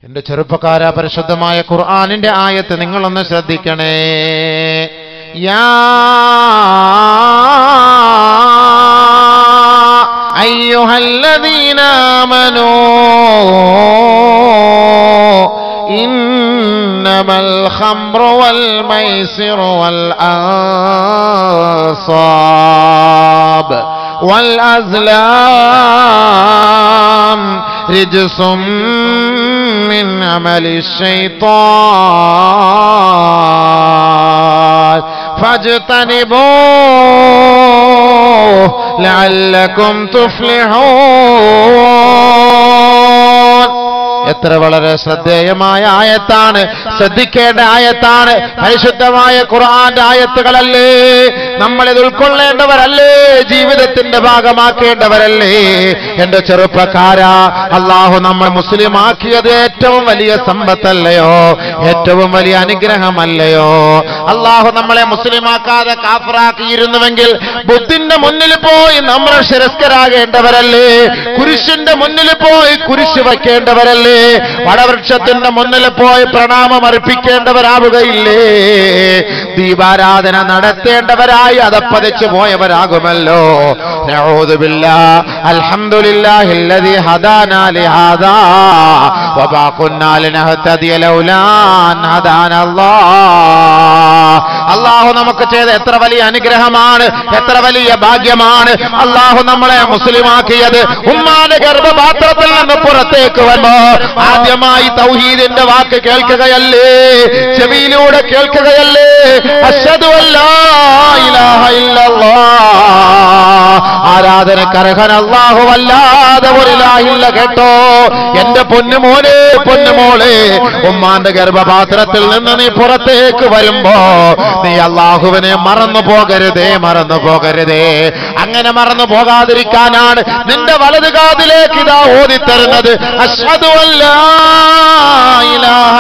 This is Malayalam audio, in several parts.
എന്റെ ചെറുപ്പക്കാര പരിശുദ്ധമായ ഖുർആാനിന്റെ ആയത്ത് നിങ്ങളൊന്ന് ശ്രദ്ധിക്കണേ യാ അയ്യുഹല്ലദീന ആമനൂ إنما الخمر والميسر والأنصاب والأزلام رجس من عمل الشيطان فاجتنبوه لعلكم تفلحون എത്ര വളരെ ശ്രദ്ധേയമായ ആയത്താണ് ശ്രദ്ധിക്കേണ്ട ആയത്താണ് പരിശുദ്ധമായ ഖുർആന്റെ ആയത്തുകളല്ലേ നമ്മൾ ഇത് ഉൾക്കൊള്ളേണ്ടവരല്ലേ ജീവിതത്തിന്റെ ഭാഗമാക്കേണ്ടവരല്ലേ എന്റെ ചെറുപ്പക്കാരാ അള്ളാഹു നമ്മൾ മുസ്ലിം ആക്കിയത് ഏറ്റവും വലിയ സമ്പത്തല്ലയോ ഏറ്റവും വലിയ അനുഗ്രഹമല്ലയോ അള്ളാഹു നമ്മളെ മുസ്ലിമാക്കാതെ കാഫറാക്കിയിരുന്നുവെങ്കിൽ ബുദ്ധിന്റെ മുന്നിൽ പോയി നമ്മൾ ശിരസ്കരാകേണ്ടവരല്ലേ കുരിശിന്റെ മുന്നിൽ പോയി കുരിശ് വയ്ക്കേണ്ടവരല്ലേ വടവൃക്ഷത്തിന്റെ മുന്നിൽ പോയി പ്രണാമം അർപ്പിക്കേണ്ടവരാവുകയില്ലേ ദീപാരാധന നടത്തേണ്ടവരായി അതപ്പതിച്ചു പോയവരാകുമല്ലോ നഊദു ബില്ലാഹ്. അൽഹംദുലില്ലാഹില്ലദീ ഹദാനാ ലിഹാദാ വമാ കുന്നാ ലിനഹ്തദിയ ലൗലാ അൻ ഹദാനല്ലാഹ്. അള്ളാഹു നമുക്ക് ചെയ്ത എത്ര വലിയ അനുഗ്രഹമാണ് എത്ര വലിയ ഭാഗ്യമാണ് അള്ളാഹു നമ്മളെ മുസ്ലിമാക്കിയത് ഉമ്മാന്റെ ഗർഭപാത്രത്തിൽ നിന്ന് പുറത്തേക്ക് വന്നോ ആദ്യമായി തൗഹീദിന്റെ വാക്ക് കേൾക്കുകയല്ലേ ചെവിയിലൂടെ കേൾക്കുകയല്ലേ അശ്ഹദു അല്ലാ ഇലാഹ ഇല്ലല്ലാഹ്. ആരാധനക്കർഹൻ അല്ലാഹു അല്ലാതെ ഒരിലാഹില്ല കേട്ടോ എന്റെ പൊന്നുമോനെ പൊന്നുമോളെ ഉമ്മാന്റെ ഗർഭപാത്രത്തിൽ നിന്ന് നീ പുറത്തേക്ക് വരുമ്പോ നീ അള്ളാഹുവിനെ മറന്നു പോകരുതേ മറന്നു പോകരുതേ അങ്ങനെ മറന്നു പോകാതിരിക്കാനാണ് നിന്റെ വലത് കാതിലേക്ക് ഇതാ ഓതിത്തരുന്നത് അശ്വതു അല്ലാ ഇലാഹ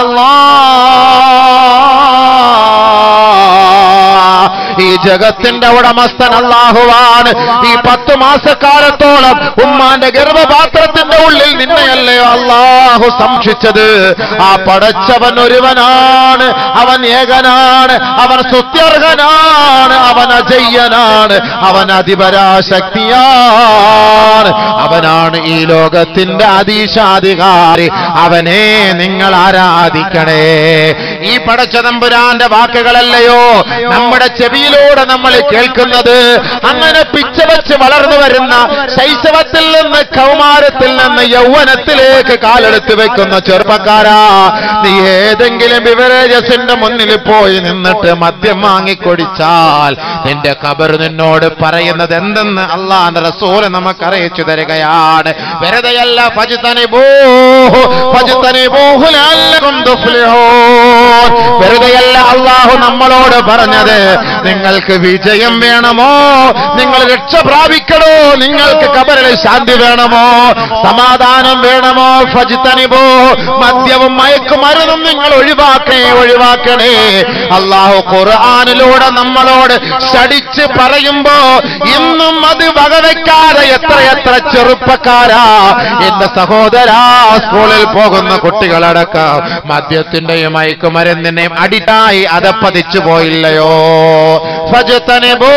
ഇല്ലല്ലാഹ്. ഈ ജഗത്തിന്റെ ഉടമസ്ഥൻ അള്ളാഹുവാണ് ഈ പത്ത് മാസക്കാലത്തോളം ഉമ്മാന്റെ ഗർഭപാത്രത്തിന്റെ ഉള്ളിൽ നിന്നെയല്ലയോ അള്ളാഹു സംക്ഷിച്ചത് ആ പടച്ചവൻ ഒരുവനാണ് അവൻ ഏകനാണ് അവൻ സ്തുത്യർഹനാണ് അവൻ അജയ്യനാണ് അവൻ അതിപരാശക്തിയാണ് അവനാണ് ഈ ലോകത്തിന്റെ അതീശാധികാരി അവനെ നിങ്ങൾ ആരാധിക്കണേ ഈ പടച്ചതമ്പുരാന്റെ വാക്കുകളല്ലയോ നമ്മുടെ ചെവിയിലൂടെ നമ്മൾ കേൾക്കുന്നത് അങ്ങനെ പിച്ച വെച്ച് വളർന്നു വരുന്ന ശൈശവത്തിൽ നിന്ന് കൗമാരത്തിൽ നിന്ന് യൗവനത്തിലേക്ക് കാലെടുത്ത് വെക്കുന്ന ചെറുപ്പക്കാരാ നീ ഏതെങ്കിലും ബിവറേജസിന്റെ മുന്നിൽ പോയി നിന്നിട്ട് മദ്യം വാങ്ങിക്കൊടിച്ചാൽ നിന്റെ കബർ നിന്നോട് പറയുന്നത് എന്തെന്ന് അള്ളാന്റെ റസൂല് നമുക്ക് അറിയിച്ചു തരികയാണ് വെറുതെയല്ല ഫജ്തനി ബൂഹു ഫജ്തനി ബൂഹു ലഅല്ലകും തുഫ്ലിഹൂൻ വെറുതെയല്ല അള്ളാഹു നമ്മളോട് പറഞ്ഞത് നിങ്ങൾക്ക് വിജയം വേണമോ നിങ്ങൾ രക്ഷ പ്രാപിക്കണോ നിങ്ങൾക്ക് കബറിൽ ശാന്തി വേണമോ സമാധാനം വേണമോ ഫജിത്തനിബോ മദ്യവും മയക്കുമരുന്നും നിങ്ങൾ ഒഴിവാക്കണേ ഒഴിവാക്കണേ അള്ളാഹു ഖുർആാനിലൂടെ നമ്മളോട് ശടിച്ച് പറയുമ്പോ ഇന്നും അത് വകവെക്കാതെ എത്രയെത്ര ചെറുപ്പക്കാരാ എന്റെ സഹോദരാ സ്കൂളിൽ പോകുന്ന കുട്ടികളടക്കം മദ്യത്തിന്റെയും മയക്കുമരുന്നിന്റെയും അടിട്ടായി അതപ്പതിച്ചു പോയില്ലയോ ഫജത്തനിബോ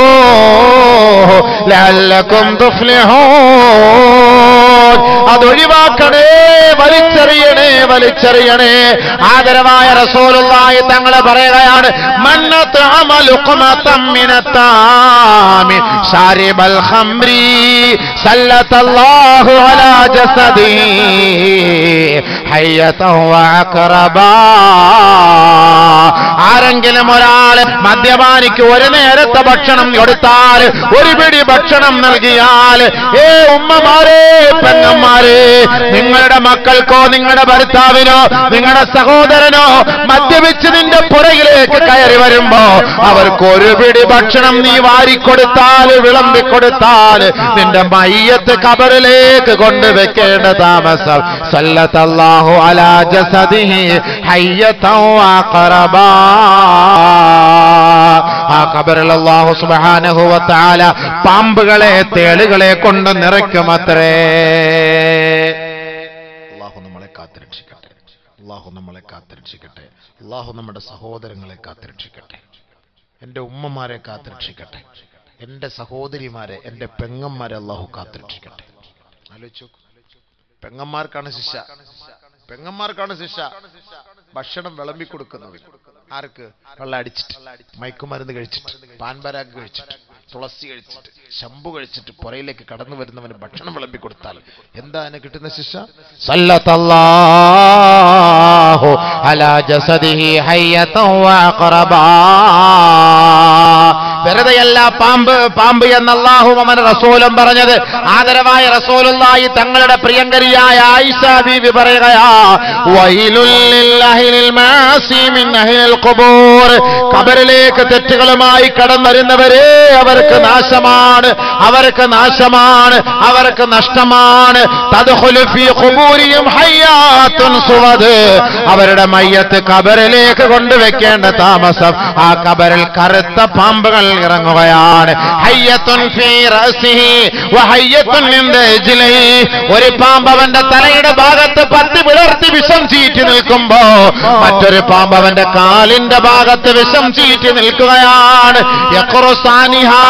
ലഅല്ലകും തുഫ്ലിഹൂൻ അതൊഴിവാക്കണേ വലിച്ചെറിയണേ വലിച്ചെറിയണേ ആദരവായ റസൂലുള്ളാഹി തങ്ങളെ പറയുകയാണ് മന്നത്ത് അമലുഖമതം മിനത്താമി ശാരിബൽ ഖംരി സല്ലത്തല്ലാഹു അലാ ജസദി ഹയ്യതൻ വഅഖറബാ ആരെങ്കിലും ഒരാള് മദ്യപാനിക്ക് ഒരു നേരത്തെ ഭക്ഷണം കൊടുത്താൽ ഒരു പിടി ഭക്ഷണം നൽകിയാൽ ഏ ഉമ്മമാരെ പെങ്ങന്മാരെ നിങ്ങളുടെ മക്കൾക്കോ നിങ്ങളുടെ ഭർത്താവിനോ നിങ്ങളുടെ സഹോദരനോ മദ്യപിച്ച് നിന്റെ പുറകിലേക്ക് കയറി വരുമ്പോ അവർക്ക് ഒരു പിടി ഭക്ഷണം നീ വാരിക്കൊടുത്താൽ വിളമ്പിക്കൊടുത്താൽ നിന്റെ മയ്യത്ത് കബറിലേക്ക് കൊണ്ടുവെക്കേണ്ട താമസം സല്ലത്തല്ലാഹു അലാ ജസദിഹി ഹയ്യതൻ വഅഖറബാ ആ കബറിൽ അല്ലാഹു സുബ്ഹാനഹു വ തആല പാമ്പുകളെ തേളുകളെ കൊണ്ട് നിറയ്ക്കുമത്രേ അല്ലാഹു നമ്മളെ കാത്തു കാത്തുരക്ഷിക്കട്ടെ അള്ളാഹു നമ്മളെ കാത്തുരക്ഷിക്കട്ടെ അള്ളാഹു നമ്മുടെ സഹോദരങ്ങളെ കാത്തുരക്ഷിക്കട്ടെ എൻ്റെ ഉമ്മമാരെ കാത്തുരക്ഷിക്കട്ടെ എൻ്റെ സഹോദരിമാരെ എൻ്റെ പെങ്ങന്മാരെ അള്ളാഹു കാത്തുരക്ഷിക്കട്ടെ ആലോചിച്ചു പെങ്ങന്മാർക്കാണ് ശിക്ഷ പെങ്ങന്മാർക്കാണ് ശിക്ഷ ഭക്ഷണം വിളമ്പി കൊടുക്കുന്നത് ആർക്ക് വെള്ളം അടിച്ചിട്ട് മയക്കുമരുന്ന് കഴിച്ചിട്ട് പാൻപരാഗ് കഴിച്ചിട്ട് തുളസി കഴിച്ചിട്ട് ശംഭു കഴിച്ചിട്ട് പുറയിലേക്ക് കടന്നു വരുന്നവന് ഭക്ഷണം വിളമ്പി കൊടുത്താൽ എന്താ അതിന് കിട്ടുന്ന ശിക്ഷ സല്ലത്തല്ലാഹു അലാ ജസദിഹി ഹയ്യതൻ വഅഖറബാ വെറുതെയല്ല പാമ്പ് പാമ്പ് എന്ന അല്ലാഹു അവൻ റസൂലും പറഞ്ഞത് ആദരവായ റസൂലുള്ളാഹി തങ്ങളുടെ പ്രിയങ്കരിയായ ആയിഷ ബീവി പറയുകയാ വൈലുൽ ലിൽ മാസി മിൻ അഹ്ലിൽ ഖുബൂർ ഖബറിലേക്ക് തെറ്റുകളുമായി കടന്നു വരുന്നവരെ അവർക്ക് നാശമാണ് അവർക്ക് നാശമാണ് അവർക്ക് നഷ്ടമാണ് തദ്ഖുലു ഫീ ഖുബൂരിഹിം ഹയ്യാത്തുൻ സുവദ് അവരുടെ മയ്യത്ത് ഖബറിലേക്ക് കൊണ്ടുവെക്കേണ്ട താമസം ആ ഖബറിൽ കറുത്ത പാമ്പുകൾ ഇറങ്ങുകയാണ് ഹയ്യത്തുൻ ഫീ റഅസിഹി വഹയ്യത്തുൻ മിൻ റജ്ലിഹി ഒരു പാമ്പ് അവന്റെ തലയുടെ ഭാഗത്ത് പത്തി വിളർത്തി വിഷം ചീറ്റി നിൽക്കുമ്പോ മറ്റൊരു പാമ്പ് അവന്റെ കാലിന്റെ ഭാഗത്ത് വിഷം ചീറ്റി നിൽക്കുകയാണ് യഖ്റുസാനിഹാ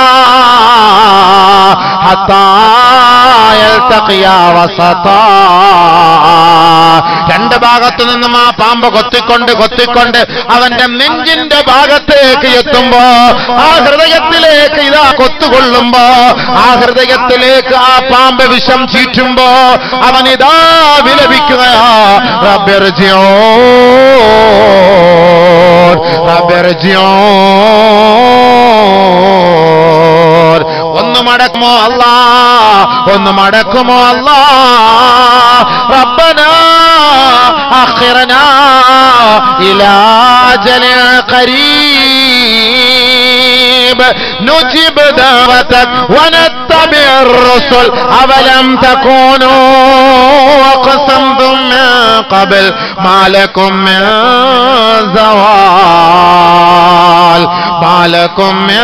ഹത്താ യൽതഖിയാ വസതാ രണ്ട് ഭാഗത്തു നിന്നും ആ പാമ്പ് കൊത്തിക്കൊണ്ട് കൊത്തിക്കൊണ്ട് അവന്റെ നെഞ്ചിന്റെ ഭാഗത്തേക്ക് എത്തുമ്പോ ആ ഹൃദയത്തിലേക്ക് ഇതാ കൊത്തുകൊള്ളുമ്പോ ആ ഹൃദയത്തിലേക്ക് ആ പാമ്പ് വിഷം ചീറ്റുമ്പോ അവൻ ഇതാ വിലപിക്കുകയാ റബ്ബിർജിയോ റബ്ബിർജിയോ ഒന്ന് മടക്കുമോ അല്ലാ ഒന്ന് മടക്കുമോ അല്ലാ റബ്ബന അഖിറനാ ഇലാ അജലിൻ قريب نجب دعوتك ونتبع الرسل أولم تكونوا أقسمتم من قبل ما لكم من زوال ما لكم من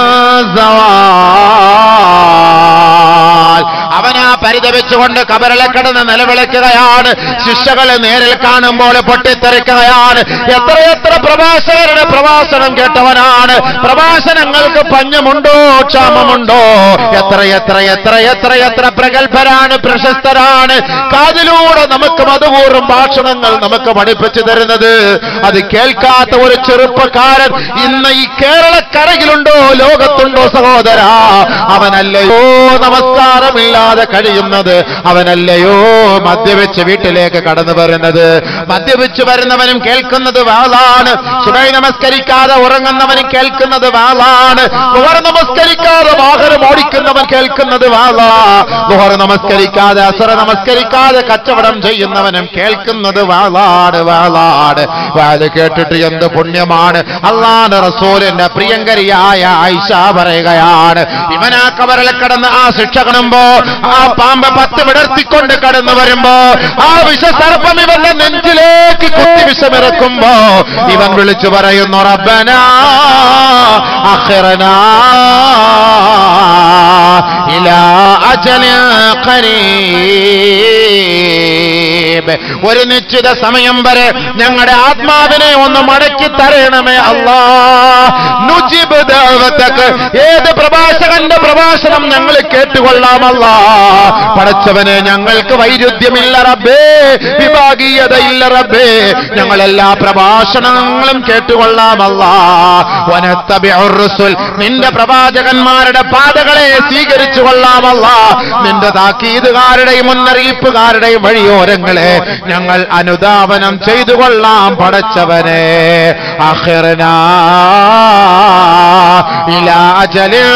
زوال അവനാ പരിതപിച്ചുകൊണ്ട് കബറിലെ കിടന്ന് നിലവിളിക്കുകയാണ് ശിക്ഷകളെ നേരിൽ കാണുമ്പോൾ പൊട്ടിത്തെറിക്കുകയാണ് എത്രയെത്ര പ്രഭാഷകരുടെ പ്രഭാഷണം കേട്ടവനാണ് പ്രഭാഷണങ്ങൾക്ക് പഞ്ഞമുണ്ടോ ക്ഷാമമുണ്ടോ എത്ര എത്ര എത്ര എത്ര എത്ര പ്രഗത്ഭരാണ് പ്രശസ്തരാണ് കാതിലൂടെ നമുക്ക് മധുപൂർവ്വം ഭാഷണങ്ങൾ നമുക്ക് പഠിപ്പിച്ചു തരുന്നത് അത് കേൾക്കാത്ത ഒരു ചെറുപ്പക്കാരൻ ഇന്ന് ഈ കേരളക്കരയിലുണ്ടോ ലോകത്തുണ്ടോ സഹോദര അവനല്ലയോ നമസ്കാരമില്ലാതെ കഴിയുന്നത് അവനല്ലയോ മദ്യപിച്ച് വീട്ടിലേക്ക് കടന്നു വരുന്നത് മദ്യപിച്ച് വരുന്നവനും കേൾക്കുന്നത് വാളാണ് സുബൈ നമസ്കരിക്കാതെ ഉറങ്ങുന്നവനും കേൾക്കുന്നത് വാളാണ് ലുഹർ നമസ്കരിക്കാതെ വാഹനം ഓടിക്കുന്നവൻ കേൾക്കുന്നത് വാളാ ലുഹർ നമസ്കരിക്കാതെ അസറ നമസ്കരിക്കാതെ കച്ചവടം ചെയ്യുന്നവനും കേൾക്കുന്നത് വാളാട് വാളാട് വാത് കേട്ടിട്ട് എന്ത് പുണ്യമാണ് അള്ളാന്റെ റസൂലിന്റെ പ്രിയങ്കരിയായ ആയിഷ പറയുകയാണ് ഇവനാ കബറിൽ കിടന്ന് ആ ശിക്ഷ കാണുമ്പോ ആ പാമ്പ് പത്ത് വിടർത്തിക്കൊണ്ട് കടന്നു വരുമ്പോ ആ വിഷസർപ്പം ഇവന്റെ നെഞ്ചിലേക്ക് കുത്തി വിഷമിറക്കുമ്പോ ഇവൻ വിളിച്ചു പറയുന്നു റബ്ബന അഖിറനാ ഇലാ അജലിൻ ഖരീബ് ഒരു നിശ്ചിത സമയം വരെ ഞങ്ങളുടെ ആത്മാവിനെ ഒന്ന് മടക്കി തരണമേ അല്ലാ നുജിബ് ദഅവതക ഏത് പ്രഭാഷകന്റെ പ്രഭാഷണം ഞങ്ങൾ കേട്ടുകൊള്ളാമല്ല പടച്ചവനെ ഞങ്ങൾക്ക് വൈരുദ്ധ്യമില്ല റബ്ബേ വിഭാഗീയതയില്ല റബ്ബേ ഞങ്ങളെല്ലാ പ്രഭാഷണങ്ങളും കേട്ടുകൊള്ളാമല്ല വനത്തബിഉർ റുസുൽ നിന്റെ പ്രവാചകന്മാരുടെ പാതകളെ സ്വീകരിച്ചു കൊള്ളാമല്ല നിന്റെ താക്കീതുകാരുടെയും മുന്നറിയിപ്പുകാരുടെയും വഴിയോരങ്ങളെ ഞങ്ങൾ അനുധാവനം ചെയ്തു കൊള്ളാം പടച്ചവനെ അഖിർനാ ഇലാ അജലിൻ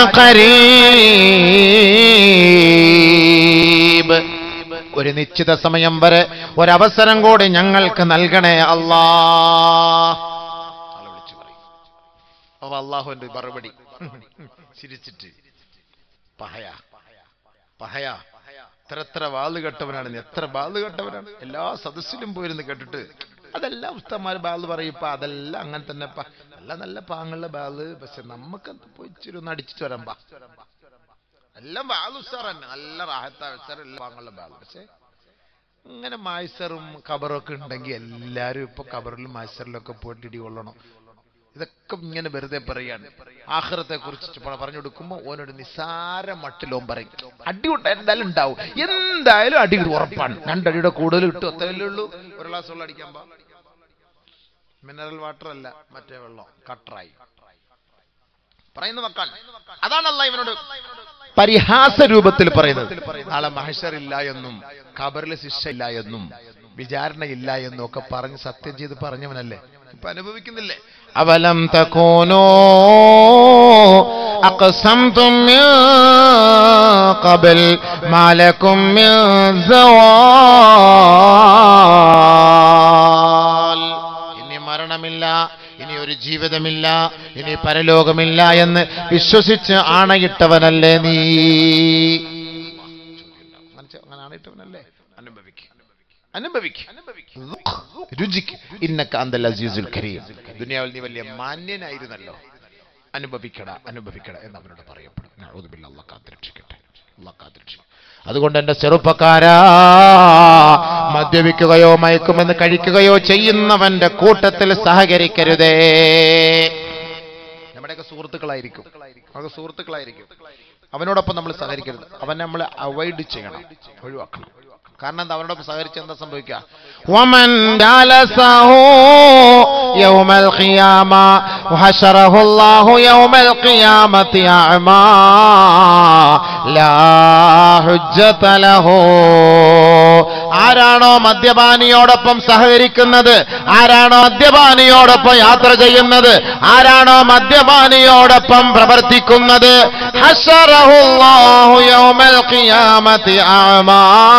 ഖരീബ് ഒരു നിശ്ചിത സമയം വരെ ഒരവസരം കൂടി ഞങ്ങൾക്ക് നൽകണേ അല്ലാ ആള് വിളിച്ചു പറയും അപ്പൊ അള്ളാഹുവിന്റെ മറുപടി ചിരിച്ചിട്ട് പഹയ പഹയ എത്ര എത്ര വാള് കെട്ടവനാണ് നീ എത്ര ബാള് കെട്ടവനാണ് എല്ലാ സദസ്സിലും പോയിരുന്ന് കേട്ടിട്ട് അതെല്ലാം ഉസ്തന്മാർ ബാള് പറയിപ്പ അതെല്ലാം അങ്ങനെ തന്നെ പ നല്ല നല്ല പാങ്ങുള്ള ബാള് പക്ഷെ നമുക്ക് പോയി ഇച്ചിരി ഒന്ന് അടിച്ചിട്ട് വരാം പാ എല്ലാം ബാള് ഉസ്താർ തന്നെ നല്ല റാഹത്ത ഉസ്താർ എല്ലാം പാങ്ങുള്ള ബാള് പക്ഷെ ഇങ്ങനെ മായ്സറും ഖബറും ഒക്കെ ഉണ്ടെങ്കിൽ എല്ലാവരും ഇപ്പൊ ഖബറിലും മായ്സറിലും ഒക്കെ പോയിട്ട് ഇടി കൊള്ളണം ഇതൊക്കെ ഇങ്ങനെ വെറുതെ പറയാണ് ആഹ്റത്തെ കുറിച്ച് പറഞ്ഞു കൊടുക്കുമ്പോൾ ഓനോട് നിസാര മട്ടിലോൻ പറയും അടി ഉണ്ട് എന്തായാലും ഉണ്ടാവും എന്തായാലും അടി ഉറപ്പാണ് രണ്ടടിയുടെ കൂടുതൽ കിട്ടും അത്രയല്ലേ ഉള്ളൂ ഒരു ഗ്ലാസ് വെള്ളം അടിക്കാൻ പാ മിനറൽ വാട്ടർ അല്ല മറ്റേ വെള്ളം കട്ടറായി പറയുന്ന മക്കൾ അതാണ് അല്ല ഇവനോട് പരിഹാസ രൂപത്തിൽ പറയുന്നത് നാളെ മഹഷർ ഇല്ല എന്നും ഖബറിൽ ശിക്ഷ ഇല്ല എന്നും വിചാരണ ഇല്ല എന്നും ഒക്കെ പറഞ്ഞ് സത്യം ചെയ്ത് പറഞ്ഞവനല്ലേ ഇപ്പൊ അനുഭവിക്കുന്നില്ലേ أولم تكونوا أقسمتم من قبل ما لكم من زوال ഇനി മരണമില്ല ഇനി ഒരു ജീവിതമില്ല ഇനി പരലോകമില്ല എന്ന് വിശ്വസിച്ച് ആണയിട്ടവനല്ലേ നീ അങ്ങനെ ചെ- അങ്ങനെ ആണിട്ടവനല്ലേ അനുഭവിക്കും അനുഭവിക്കും രുചിക്ക് ഇന്നക്ക അന്തൽ അസീസുൽ കരീം ദുനിയാവിൽ നീ വലിയ മാന്യനായിരുന്നല്ലോ അനുഭവിക്കട അനുഭവിക്കട എന്ന് അവരോട് പറയപ്പെടും നഅൂദുബില്ലാ, അല്ലാഹ് കാത്തുരക്ഷിക്കട്ടെ അല്ലാഹ് കാത്തുരക്ഷിക്കട്ടെ അതുകൊണ്ട് എന്റെ ചെറുപ്പക്കാരാ മദ്യപിക്കുകയോ മയക്കുമെന്ന് കഴിക്കുകയോ ചെയ്യുന്നവന്റെ കൂട്ടത്തിൽ സഹകരിക്കരുതേ നമ്മുടെയൊക്കെ സുഹൃത്തുക്കളായിരിക്കും നമുക്ക് സുഹൃത്തുക്കളായിരിക്കും അവനോടൊപ്പം നമ്മൾ സഹകരിക്കരുത് അവൻ നമ്മളെ അവോയ്ഡ് ചെയ്യണം ഒഴിവാക്കണം കാരണം എന്താ അവനോടൊപ്പം സഹകരിച്ച് എന്താ സംഭവിക്കുക ومن جالسه يوم القيامة وحشره الله يوم القيامة أعمى لا حجة له ആരാണോ മദ്യപാനിയോടൊപ്പം സഹകരിക്കുന്നത് ആരാണോ മദ്യപാനിയോടൊപ്പം യാത്ര ചെയ്യുന്നത് ആരാണോ മദ്യപാനിയോടൊപ്പം പ്രവർത്തിക്കുന്നത് ഹശറഹുല്ലാഹു യൗമൽ ഖിയാമത്തി അഅമാ.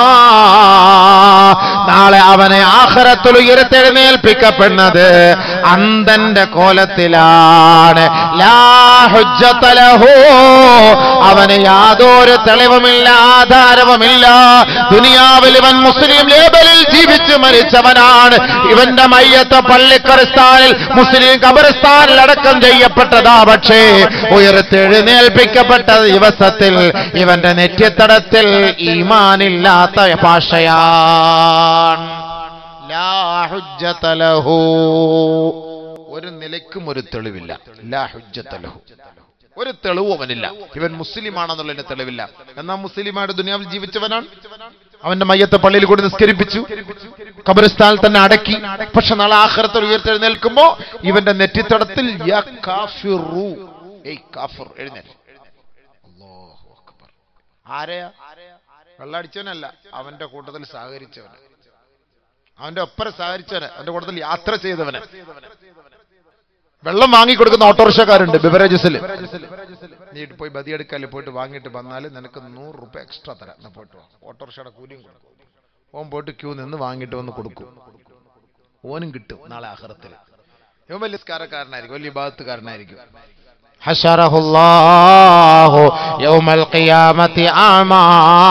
നാളെ അവനെ ആഖിറത്തിൽ ഉയർത്തെഴുന്നേൽപ്പിക്കപ്പെടുന്നത് അന്തന്റെ കോലത്തിലാണ് ലാ ഹുജ്ജത ലഹു. അവന് യാതൊരു തെളിവുമില്ല ആധാരവുമില്ല ദുനിയാവിൽ ഇവൻ മുസ്ലിം ലേബലിൽ ജീവിച്ച് മരിച്ചവനാണ് ഇവന്റെ മയ്യത്ത് പള്ളിക്കറിസ്ഥാനിൽ മുസ്ലിം കബറിസ്ഥാനിൽ അടക്കം ചെയ്യപ്പെട്ടതാ പക്ഷേ ഉയർത്തെഴുന്നേൽപ്പിക്കപ്പെട്ട ദിവസത്തിൽ ഇവന്റെ നെറ്റിത്തടത്തിൽ ഈമാനില്ലാത്ത ഭാഷയാണ് ലാ ഹുജ്ജത ലഹു. ഒരു നിലയ്ക്കും ഒരു തെളിവില്ല ലാ ഹുജ്ജത്ത ലഹു. ഒരു തെളിവും അവനില്ല ഇവൻ മുസ്ലിമാണെന്നുള്ളതിന്റെ തെളിവില്ല എന്നാൽ മുസ്ലിമായിട്ട് ദുനിയാവിൽ ജീവിച്ചവനാണ് അവന്റെ മയ്യത്തെ പള്ളിയിൽ കൂടി നിസ്കരിപ്പിച്ചു ഖബറിസ്ഥാനിൽ തന്നെ അടക്കി പക്ഷെ നാളെ ആഖിറത്തിൽ ഉയർത്തെഴുന്നേൽക്കുമ്പോ ഇവന്റെ നെറ്റിത്തടത്തിൽ യാ കാഫിറു. ഏയ് കാഫിർ എഴുന്നേറ്റ് അല്ലാഹു അക്ബർ. ആരെയാ വെള്ളടിച്ചവനല്ല അവന്റെ കൂട്ടത്തിൽ സഹകരിച്ചവന് അവന്റെ ഒപ്പര സഹകരിച്ചവന് അവന്റെ കൂട്ടത്തിൽ യാത്ര ചെയ്തവന് വെള്ളം വാങ്ങിക്കൊടുക്കുന്ന ഓട്ടോറിക്ഷക്കാരുണ്ട് ബിവറേജസിൽ നീ പോയി ബദിയെടുക്കാല്ലേ പോയിട്ട് വാങ്ങിയിട്ട് വന്നാൽ നിനക്ക് നൂറ് റുപ്യ എക്സ്ട്രാ തരാം എന്നാ പോയിട്ട് വാ ഓട്ടോറിക്ഷയുടെ കൂലിയും കൊടുക്കും ഓൻ പോയിട്ട് ക്യൂ നിന്ന് വാങ്ങിയിട്ട് വന്ന് കൊടുക്കും ഓനും കിട്ടും നാളെ ആഹ്റത്തിൽ ഇവൻ വലിയ സ്കാരക്കാരനായിരിക്കും വലിയ ഭാഗത്തുകാരനായിരിക്കും حشره الله يوم القيامة أعمى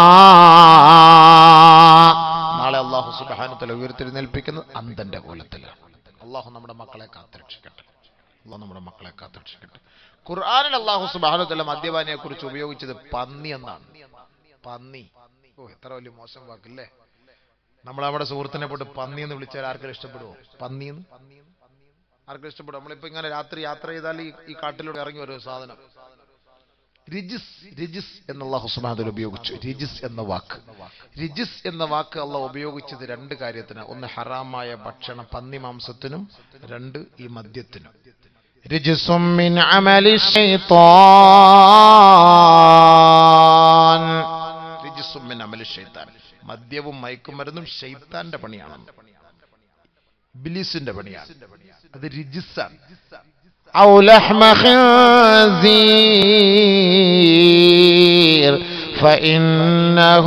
നാളെ അള്ളാഹു സുബാനത്തല ഉയർത്തെഴുന്നേൽപ്പിക്കുന്നത് അന്തന്റെ കോലത്തിലാണ് അള്ളാഹു നമ്മുടെ മക്കളെ കാത്തുരക്ഷിക്കട്ടെ അള്ളാഹു നമ്മുടെ മക്കളെ കാത്തുരക്ഷിക്കട്ടെ ഖുർആാനിൽ അള്ളാഹു സുബാനത്തല മദ്യപാനിയെ കുറിച്ച് ഉപയോഗിച്ചത് പന്നി എന്നാണ് പന്നി ഓ എത്ര വലിയ മോശം വാക്കില്ലേ നമ്മൾ നമ്മുടെ സുഹൃത്തിനെ പോയിട്ട് പന്നി എന്ന് വിളിച്ചാൽ ആർക്കും ഇഷ്ടപ്പെടുവോ പന്നി എന്ന് ആർക്കും ഇഷ്ടപ്പെടും നമ്മളിപ്പോ ഇങ്ങനെ രാത്രി യാത്ര ചെയ്താൽ ഈ ഈ കാട്ടിലൂടെ ഇറങ്ങി ഒരു സാധനം റിജിസ് റിജിസ് എന്നുള്ള ഹുസ്മാദിൽ ഉപയോഗിച്ചു റിജിസ് എന്ന വാക്ക് റിജിസ് എന്ന വാക്ക് അള്ള ഉപയോഗിച്ചത് രണ്ട് കാര്യത്തിന് ഒന്ന് ഹറാമായ ഭക്ഷണം പന്നി മാംസത്തിനും രണ്ട് ഈ മദ്യത്തിനും رجس من عمل الشيطان റിജിസും മിൻ അമലി ഷെയ്ത്താൻ മദ്യവും മയക്കുമരുന്നും ഷെയ്ത്താന്റെ പണിയാണ് ബിലീസിന്റെ പണിയാണ് അത് റിജിസാണ് أو لحم خنزير فإنه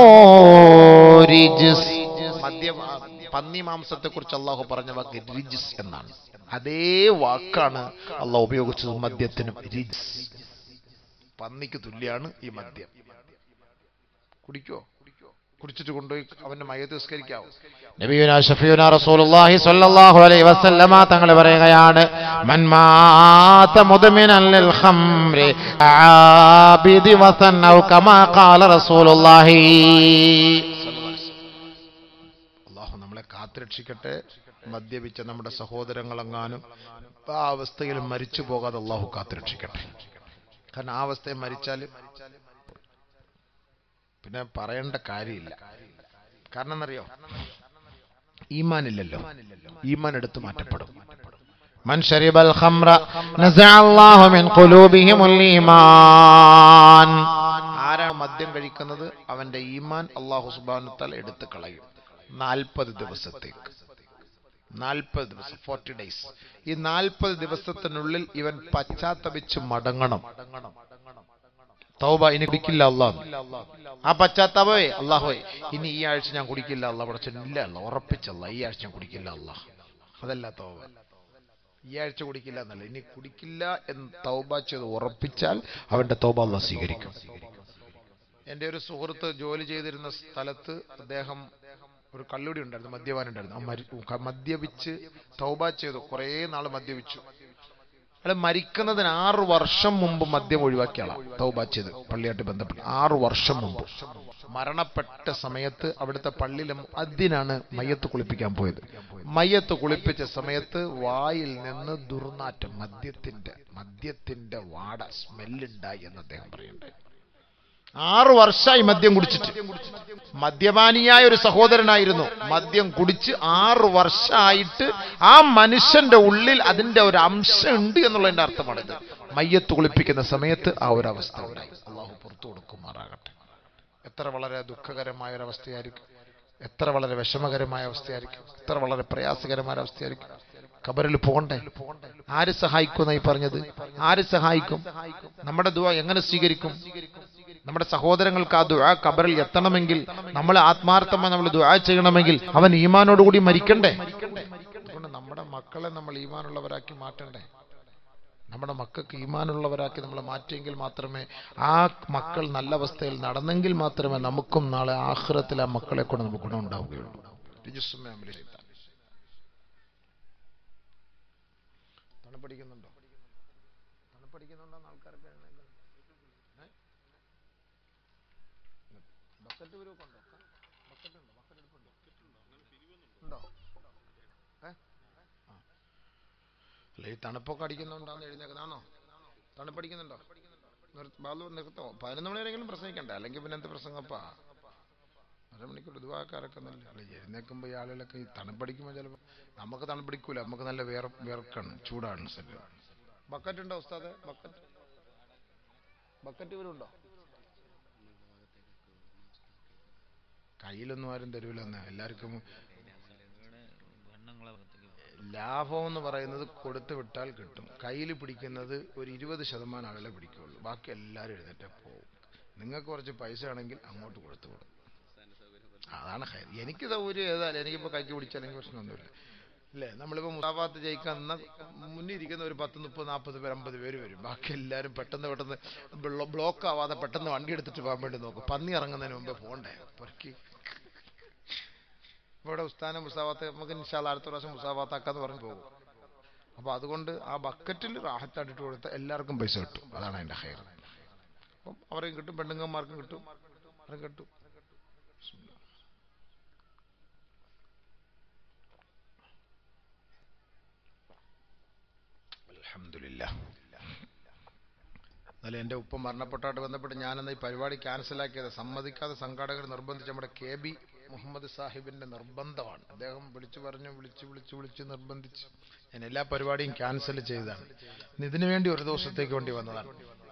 رجس മദ്യ പന്നി മാംസത്തെ കുറിച്ച് അള്ളാഹു പറഞ്ഞ വാക്ക് റിജിസ് എന്നാണ് അതേ വാക്കാണ് അള്ളാഹു ഉപയോഗിച്ചത് മദ്യത്തിനും റിജിസ് പന്നിക്ക് തുല്യാണ് ഈ മദ്യം കുടിക്കോ കുടിച്ചിട്ട് കൊണ്ടുപോയി അവന്റെ മയത്ത് നിസ്കരിക്കാവോ നബിയുന ഷഫിയുന റസൂലുള്ളാഹി സ്വല്ലല്ലാഹു അലൈഹി വസല്ലമ തങ്ങൾ പറയുകയാണ് മൻ മാത മുദ്മിനൻ ലിൽ ഖംറി ആബിദി വസൻ ഔ കമാ ഖാല റസൂലുള്ളാഹി കാത്തുരക്ഷിക്കട്ടെ മദ്യപിച്ച നമ്മുടെ സഹോദരങ്ങളെങ്ങാനും ആ അവസ്ഥയിൽ മരിച്ചു പോകാതെ അള്ളാഹു കാത്തുരക്ഷിക്കട്ടെ കാരണം ആ അവസ്ഥയിൽ മരിച്ചാൽ പിന്നെ പറയേണ്ട കാര്യമില്ല കാരണം എന്നറിയോ ഈമാനില്ലല്ലോ ഈമാൻ എടുത്തു മാറ്റപ്പെടും من شرب الخمر نزع الله من قلوبهم الإيمان ആരാണ് മദ്യം കഴിക്കുന്നത് അവന്റെ ഈമാൻ അള്ളാഹു സുബാനുത്താൽ എടുത്തു കളയും നാൽപ്പത് ദിവസത്തേക്ക് നാൽപ്പത് ദിവസം ഫോർട്ടി ഡേയ്സ് ഈ നാൽപ്പത് ദിവസത്തിനുള്ളിൽ ഇവൻ പശ്ചാത്തപിച്ച് മടങ്ങണം തൗബ ഇനി കുടിക്കില്ല അള്ളാഹ് ആ പശ്ചാത്താപേ അള്ളാഹുവേ ഇനി ഈ ആഴ്ച ഞാൻ കുടിക്കില്ല അള്ളാഹ് പഠിച്ചില്ല അല്ല ഉറപ്പിച്ചല്ല ഈ ആഴ്ച ഞാൻ കുടിക്കില്ല അള്ളാഹ് അതല്ല തൗബ ഈ ആഴ്ച കുടിക്കില്ല എന്നല്ല ഇനി കുടിക്കില്ല എന്ന് തൗബ ചെയ്ത് ഉറപ്പിച്ചാൽ അവന്റെ തൗബ അള്ളാഹ് സ്വീകരിക്കും എന്റെ ഒരു സുഹൃത്ത് ജോലി ചെയ്തിരുന്ന സ്ഥലത്ത് അദ്ദേഹം ഒരു കള്ളുടി ഉണ്ടായിരുന്നു മദ്യപാനം ഉണ്ടായിരുന്നു ആ മരി- ക- മദ്യപിച്ച് തൗബ ചെയ്തു കുറേ നാൾ മദ്യപിച്ചു അയാൾ മരിക്കുന്നതിന് ആറ് വർഷം മുമ്പ് മദ്യം ഒഴിവാക്കിയ ആളാണ് തൗബ ചെയ്ത് പള്ളിയായിട്ട് ബന്ധപ്പെട്ട് ആറ് വർഷം മുമ്പ് മരണപ്പെട്ട സമയത്ത് അവിടുത്തെ പള്ളിയിലും അതിനാണ് മയ്യത്ത് കുളിപ്പിക്കാൻ പോയത് മയ്യത്ത് കുളിപ്പിച്ച സമയത്ത് വായിൽ നിന്ന് ദുർനാറ്റം മദ്യത്തിന്റെ മദ്യത്തിന്റെ വാട സ്മെല്ലുണ്ടായി എന്ന് അദ്ദേഹം പറയുന്നുണ്ട് ആറു വർഷമായി മദ്യം കുടിച്ചിട്ട് മദ്യപാനിയായ ഒരു സഹോദരനായിരുന്നു മദ്യം കുടിച്ച് ആറു വർഷമായിട്ട് ആ മനുഷ്യന്റെ ഉള്ളിൽ അതിന്റെ ഒരു അംശം ഉണ്ട് എന്നുള്ളതിന്റെ അർത്ഥമാണിത് മയ്യത്ത് കുളിപ്പിക്കുന്ന സമയത്ത് ആ ഒരു അവസ്ഥ ഉണ്ടായി അള്ളാഹു പുറത്തു കൊടുക്കുമാറാകട്ടെ എത്ര വളരെ ദുഃഖകരമായ ഒരു അവസ്ഥയായിരിക്കും എത്ര വളരെ വിഷമകരമായ അവസ്ഥയായിരിക്കും എത്ര വളരെ പ്രയാസകരമായ അവസ്ഥയായിരിക്കും കബറിൽ പോകണ്ടേ ആര് സഹായിക്കും ഈ പറഞ്ഞത് ആര് സഹായിക്കും നമ്മുടെ ദുവ എങ്ങനെ സ്വീകരിക്കും നമ്മുടെ സഹോദരങ്ങൾക്ക് ആ ദുആ കബറിൽ എത്തണമെങ്കിൽ നമ്മൾ ആത്മാർത്ഥമായി നമ്മൾ ദുആ ചെയ്യണമെങ്കിൽ അവൻ ഈമാനോടുകൂടി മരിക്കണ്ടേ അതുകൊണ്ട് നമ്മുടെ മക്കളെ നമ്മൾ ഈമാനുള്ളവരാക്കി മാറ്റണ്ടേ നമ്മുടെ മക്കൾക്ക് ഈമാനുള്ളവരാക്കി നമ്മൾ മാറ്റിയെങ്കിൽ മാത്രമേ ആ മക്കൾ നല്ല അവസ്ഥയിൽ നടന്നെങ്കിൽ മാത്രമേ നമുക്കും നാളെ ആഹ്റത്തിൽ ആ മക്കളെ കൊണ്ട് നമുക്ക് ഗുണം ഉണ്ടാവുകയുള്ളൂ രജസ്സുമേ അമലി ചെയ്താൽ. തണുപ്പടിക്കുന്നുണ്ടോ തണുപ്പടിക്കുന്നുണ്ടോ എന്ന് ആൾക്കാരൊക്കെ എഴുന്നേൽക്കുന്നു. ഏ? ബക്കറ്റ് വരും ഉണ്ടോ ബക്കറ്റ് ഉണ്ടോ ബക്കറ്റ് എടുപ്പുണ്ടോ ഉണ്ടോ ഏ ആ അല്ല ഈ തണുപ്പൊക്കെ അടിക്കുന്നുണ്ടോന്ന് എഴുന്നേക്കുന്നതാണോ തണുപ്പടിക്കുന്നുണ്ടോ നിർ- ബാലു നിർത്തോ പതിനൊന്ന് മണി വരെയെങ്കിലും പ്രസംഗിക്കണ്ടേ അല്ലെങ്കിൽ പിന്നെ എന്ത് പ്രസംഗപ്പാ അരമണിക്കൂർ ഇതുവാക്കാരൊക്കെ നല്ല അല്ല എഴുന്നേക്കുമ്പോൾ ഈ ആളുകളൊക്കെ ഈ തണുപ്പടിക്കുമ്പോൾ ചിലപ്പോൾ നമുക്ക് തണുപ്പടിക്കൂല നമുക്ക് നല്ല വേർ വേർക്കാണ് ചൂടാണ് ശരീരം ബക്കറ്റ് ഉണ്ടോ ഉസ്താദ് ബക്കറ്റ് ബക്കറ്റ് ഇവരുണ്ടോ കയ്യിലൊന്നും ആരും തരൂലെന്ന് എല്ലാവർക്കും ലാഭം എന്ന് പറയുന്നത് കൊടുത്തു വിട്ടാൽ കിട്ടും കയ്യിൽ പിടിക്കുന്നത് ഒരു ഇരുപത് ശതമാനം ആളുകളെ പിടിക്കുള്ളൂ ബാക്കി എല്ലാവരും എഴുന്നേറ്റ് പോകും നിങ്ങൾക്ക് കുറച്ച് പൈസ ആണെങ്കിൽ അങ്ങോട്ട് കൊടുത്തു വിടും അതാണ് ഹൈർ. എനിക്ക് സൗകര്യം ഏതായാലും എനിക്കിപ്പോൾ കൈക്ക് പിടിച്ചാലെങ്കിൽ പ്രശ്നമൊന്നുമില്ല അല്ലേ നമ്മളിപ്പോൾ മുസാഫാത്ത് ജയിക്കാൻ എന്നാൽ മുന്നിൽ ഇരിക്കുന്ന ഒരു പത്ത് മുപ്പത് നാൽപ്പത് പേര് അമ്പത് പേര് വരും ബാക്കി എല്ലാവരും പെട്ടെന്ന് പെട്ടെന്ന് ബ്ലോ- ബ്ലോക്ക് ആവാതെ പെട്ടെന്ന് വണ്ടി എടുത്തിട്ട് പോകാൻ വേണ്ടി നോക്കും പന്നി ഇറങ്ങുന്നതിന് മുമ്പേ പോകണ്ടേ പുറക്കി ഇവിടെ ഉസ്താനം മുസാവാത്ത് നമുക്ക് ഇൻഷാല്ല അടുത്ത പ്രാവശ്യം മുസാവാത്താക്കാന്ന് പറഞ്ഞ് പോകും അപ്പോൾ അതുകൊണ്ട് ആ ബക്കറ്റിൽ റാഹത്തായിട്ട് കൊടുത്ത എല്ലാവർക്കും പൈസ കിട്ടും അതാണ് അതിൻ്റെ ഹയർ അപ്പം അവരെയും കിട്ടും പെണ്ണുങ്ങന്മാർക്കും കിട്ടും അവരും കിട്ടും അൽഹംദുലില്ലാ എന്നാലും എൻ്റെ ഉപ്പ മരണപ്പെട്ടായിട്ട് ബന്ധപ്പെട്ട് ഞാനെന്ന ഈ പരിപാടി ക്യാൻസലാക്കിയത് സമ്മതിക്കാതെ സംഘാടകർ നിർബന്ധിച്ച് നമ്മുടെ കെ ബി മുഹമ്മദ് സാഹിബിന്റെ നിർബന്ധമാണ് അദ്ദേഹം വിളിച്ചു പറഞ്ഞു വിളിച്ചു വിളിച്ചു വിളിച്ച് നിർബന്ധിച്ച് ഞാൻ എല്ലാ പരിപാടിയും ക്യാൻസൽ ചെയ്തതാണ് ഇന്ന് ഇതിനു വേണ്ടി ഒരു ദിവസത്തേക്ക് വേണ്ടി വന്നതാണ്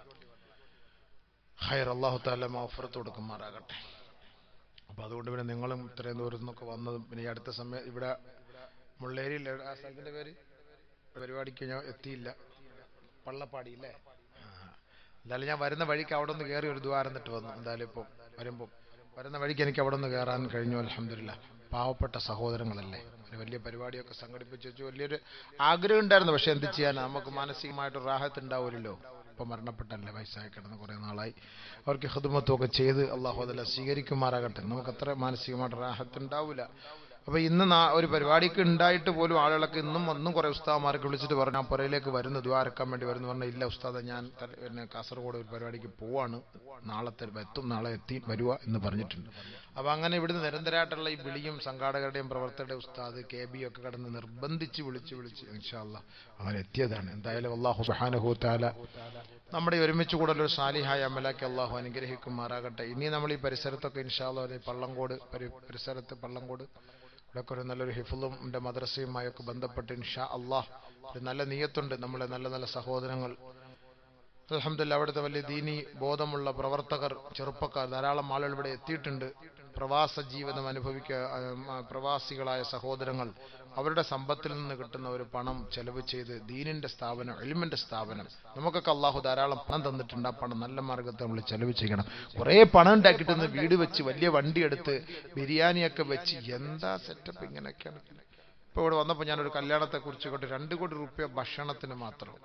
ഹൈർ അള്ളാഹു താല ഓഫറത്ത് കൊടുക്കുമാറാകട്ടെ അപ്പൊ അതുകൊണ്ട് പിന്നെ നിങ്ങളും ഇത്രയും ദൂരത്തു നിന്നൊക്കെ വന്നതും പിന്നെ ഈ അടുത്ത സമയം ഇവിടെ മുള്ളേരിയിൽ ആ സ്ഥലത്തിന്റെ പേര് പരിപാടിക്ക് ഞാൻ എത്തിയില്ല പള്ളപ്പാടി അല്ലേ ആ. എന്തായാലും ഞാൻ വരുന്ന വഴിക്ക് അവിടെ ഒന്ന് കയറി ഒരു ദ്വാരം എന്നിട്ട് വന്നു എന്തായാലും ഇപ്പം വരുമ്പം വരുന്ന വഴിക്ക് എനിക്ക് അവിടെ ഒന്ന് കയറാൻ കഴിഞ്ഞു അലഹമില്ല പാവപ്പെട്ട സഹോദരങ്ങളല്ലേ ഒരു വലിയ പരിപാടിയൊക്കെ സംഘടിപ്പിച്ച് വെച്ചു വലിയൊരു ആഗ്രഹം ഉണ്ടായിരുന്നു പക്ഷെ എന്ത് ചെയ്യാൻ നമുക്ക് മാനസികമായിട്ട് റാഹത്ത് ഉണ്ടാവില്ലല്ലോ ഇപ്പം മരണപ്പെട്ടല്ലേ വയസ്സായി കിടന്ന് കുറേ നാളായി അവർക്ക് ഹിദ്മത്വമൊക്കെ ചെയ്ത് അള്ളാഹു അതെല്ലാം സ്വീകരിക്കുമാറാകട്ടെ നമുക്ക് അത്ര മാനസികമായിട്ട് റാഹത്ത് ഉണ്ടാവില്ല അപ്പോൾ ഇന്ന് നാ- ഒരു പരിപാടിക്ക് ഉണ്ടായിട്ട് പോലും ആളുകളൊക്കെ ഇന്നും വന്നും കുറേ ഉസ്താദന്മാർക്ക് വിളിച്ചിട്ട് പറഞ്ഞു ഞാൻ പുറയിലേക്ക് വരുന്നു ദ്വാരക്കാൻ വേണ്ടി വരുന്നു പറഞ്ഞാൽ ഇല്ല ഉസ്താദ ഞാൻ ത- പിന്നെ കാസർഗോഡ് ഒരു പരിപാടിക്ക് പോവാണ് നാളത്തെ എത്തും നാളെ എത്തി വരുക എന്ന് പറഞ്ഞിട്ടുണ്ട് അപ്പോൾ അങ്ങനെ ഇവിടുന്ന് നിരന്തരമായിട്ടുള്ള ഈ വിളിയും സംഘാടകരുടെയും പ്രവർത്തകരുടെ ഉസ്താദ് കെ ബി ഒക്കെ കടന്ന് നിർബന്ധിച്ച് വിളിച്ച് വിളിച്ച് ഇൻഷാല്ല അങ്ങനെ എത്തിയതാണ് എന്തായാലും അള്ളാഹു സുബ്ഹാനഹു തആല നമ്മുടെ ഈ ഒരുമിച്ച് കൂടലൊരു സാലിഹായ അമലാക്കി അള്ളാഹു അനുഗ്രഹിക്കുമാറാകട്ടെ ഇനി നമ്മൾ ഈ പരിസരത്തൊക്കെ ഇൻഷാല്ല പള്ളങ്കോട് പരി പരിസരത്ത് പള്ളങ്കോട് ഇവിടെയൊക്കെ ഒരു നല്ലൊരു ഹിഫുലും എൻ്റെ മദ്രസയുമായൊക്കെ ബന്ധപ്പെട്ട് ഇൻഷാ അള്ളാഹ് ഒരു നല്ല നീയത്തുണ്ട് നമ്മളെ നല്ല നല്ല സഹോദരങ്ങൾ അലഹമില്ല അവിടുത്തെ വലിയ ദീനി ബോധമുള്ള പ്രവർത്തകർ ചെറുപ്പക്കാർ ധാരാളം ആളുകൾ ഇവിടെ എത്തിയിട്ടുണ്ട് പ്രവാസ ജീവിതം അനുഭവിക്കുക ആ, പ്രവാസികളായ സഹോദരങ്ങൾ അവരുടെ സമ്പത്തിൽ നിന്ന് കിട്ടുന്ന ഒരു പണം ചെലവ് ചെയ്ത് ദീനിന്റെ സ്ഥാപനം എലിമെന്റ് സ്ഥാപനം നമുക്കൊക്കെ അള്ളാഹു ധാരാളം പണം തന്നിട്ടുണ്ട് ആ പണം നല്ല മാർഗത്തെ നമ്മൾ ചെലവ് ചെയ്യണം കുറേ പണം ഉണ്ടാക്കിയിട്ട് വീട് വെച്ച് വലിയ വണ്ടി എടുത്ത് ബിരിയാണിയൊക്കെ വെച്ച് എന്താ സെറ്റപ്പ് ഇങ്ങനെയൊക്കെയാണ് ഇപ്പോൾ ഇവിടെ വന്നപ്പോൾ ഞാനൊരു കല്യാണത്തെ കുറിച്ച് കൊണ്ട് രണ്ട് കോടി റുപ്യ ഭക്ഷണത്തിന് മാത്രം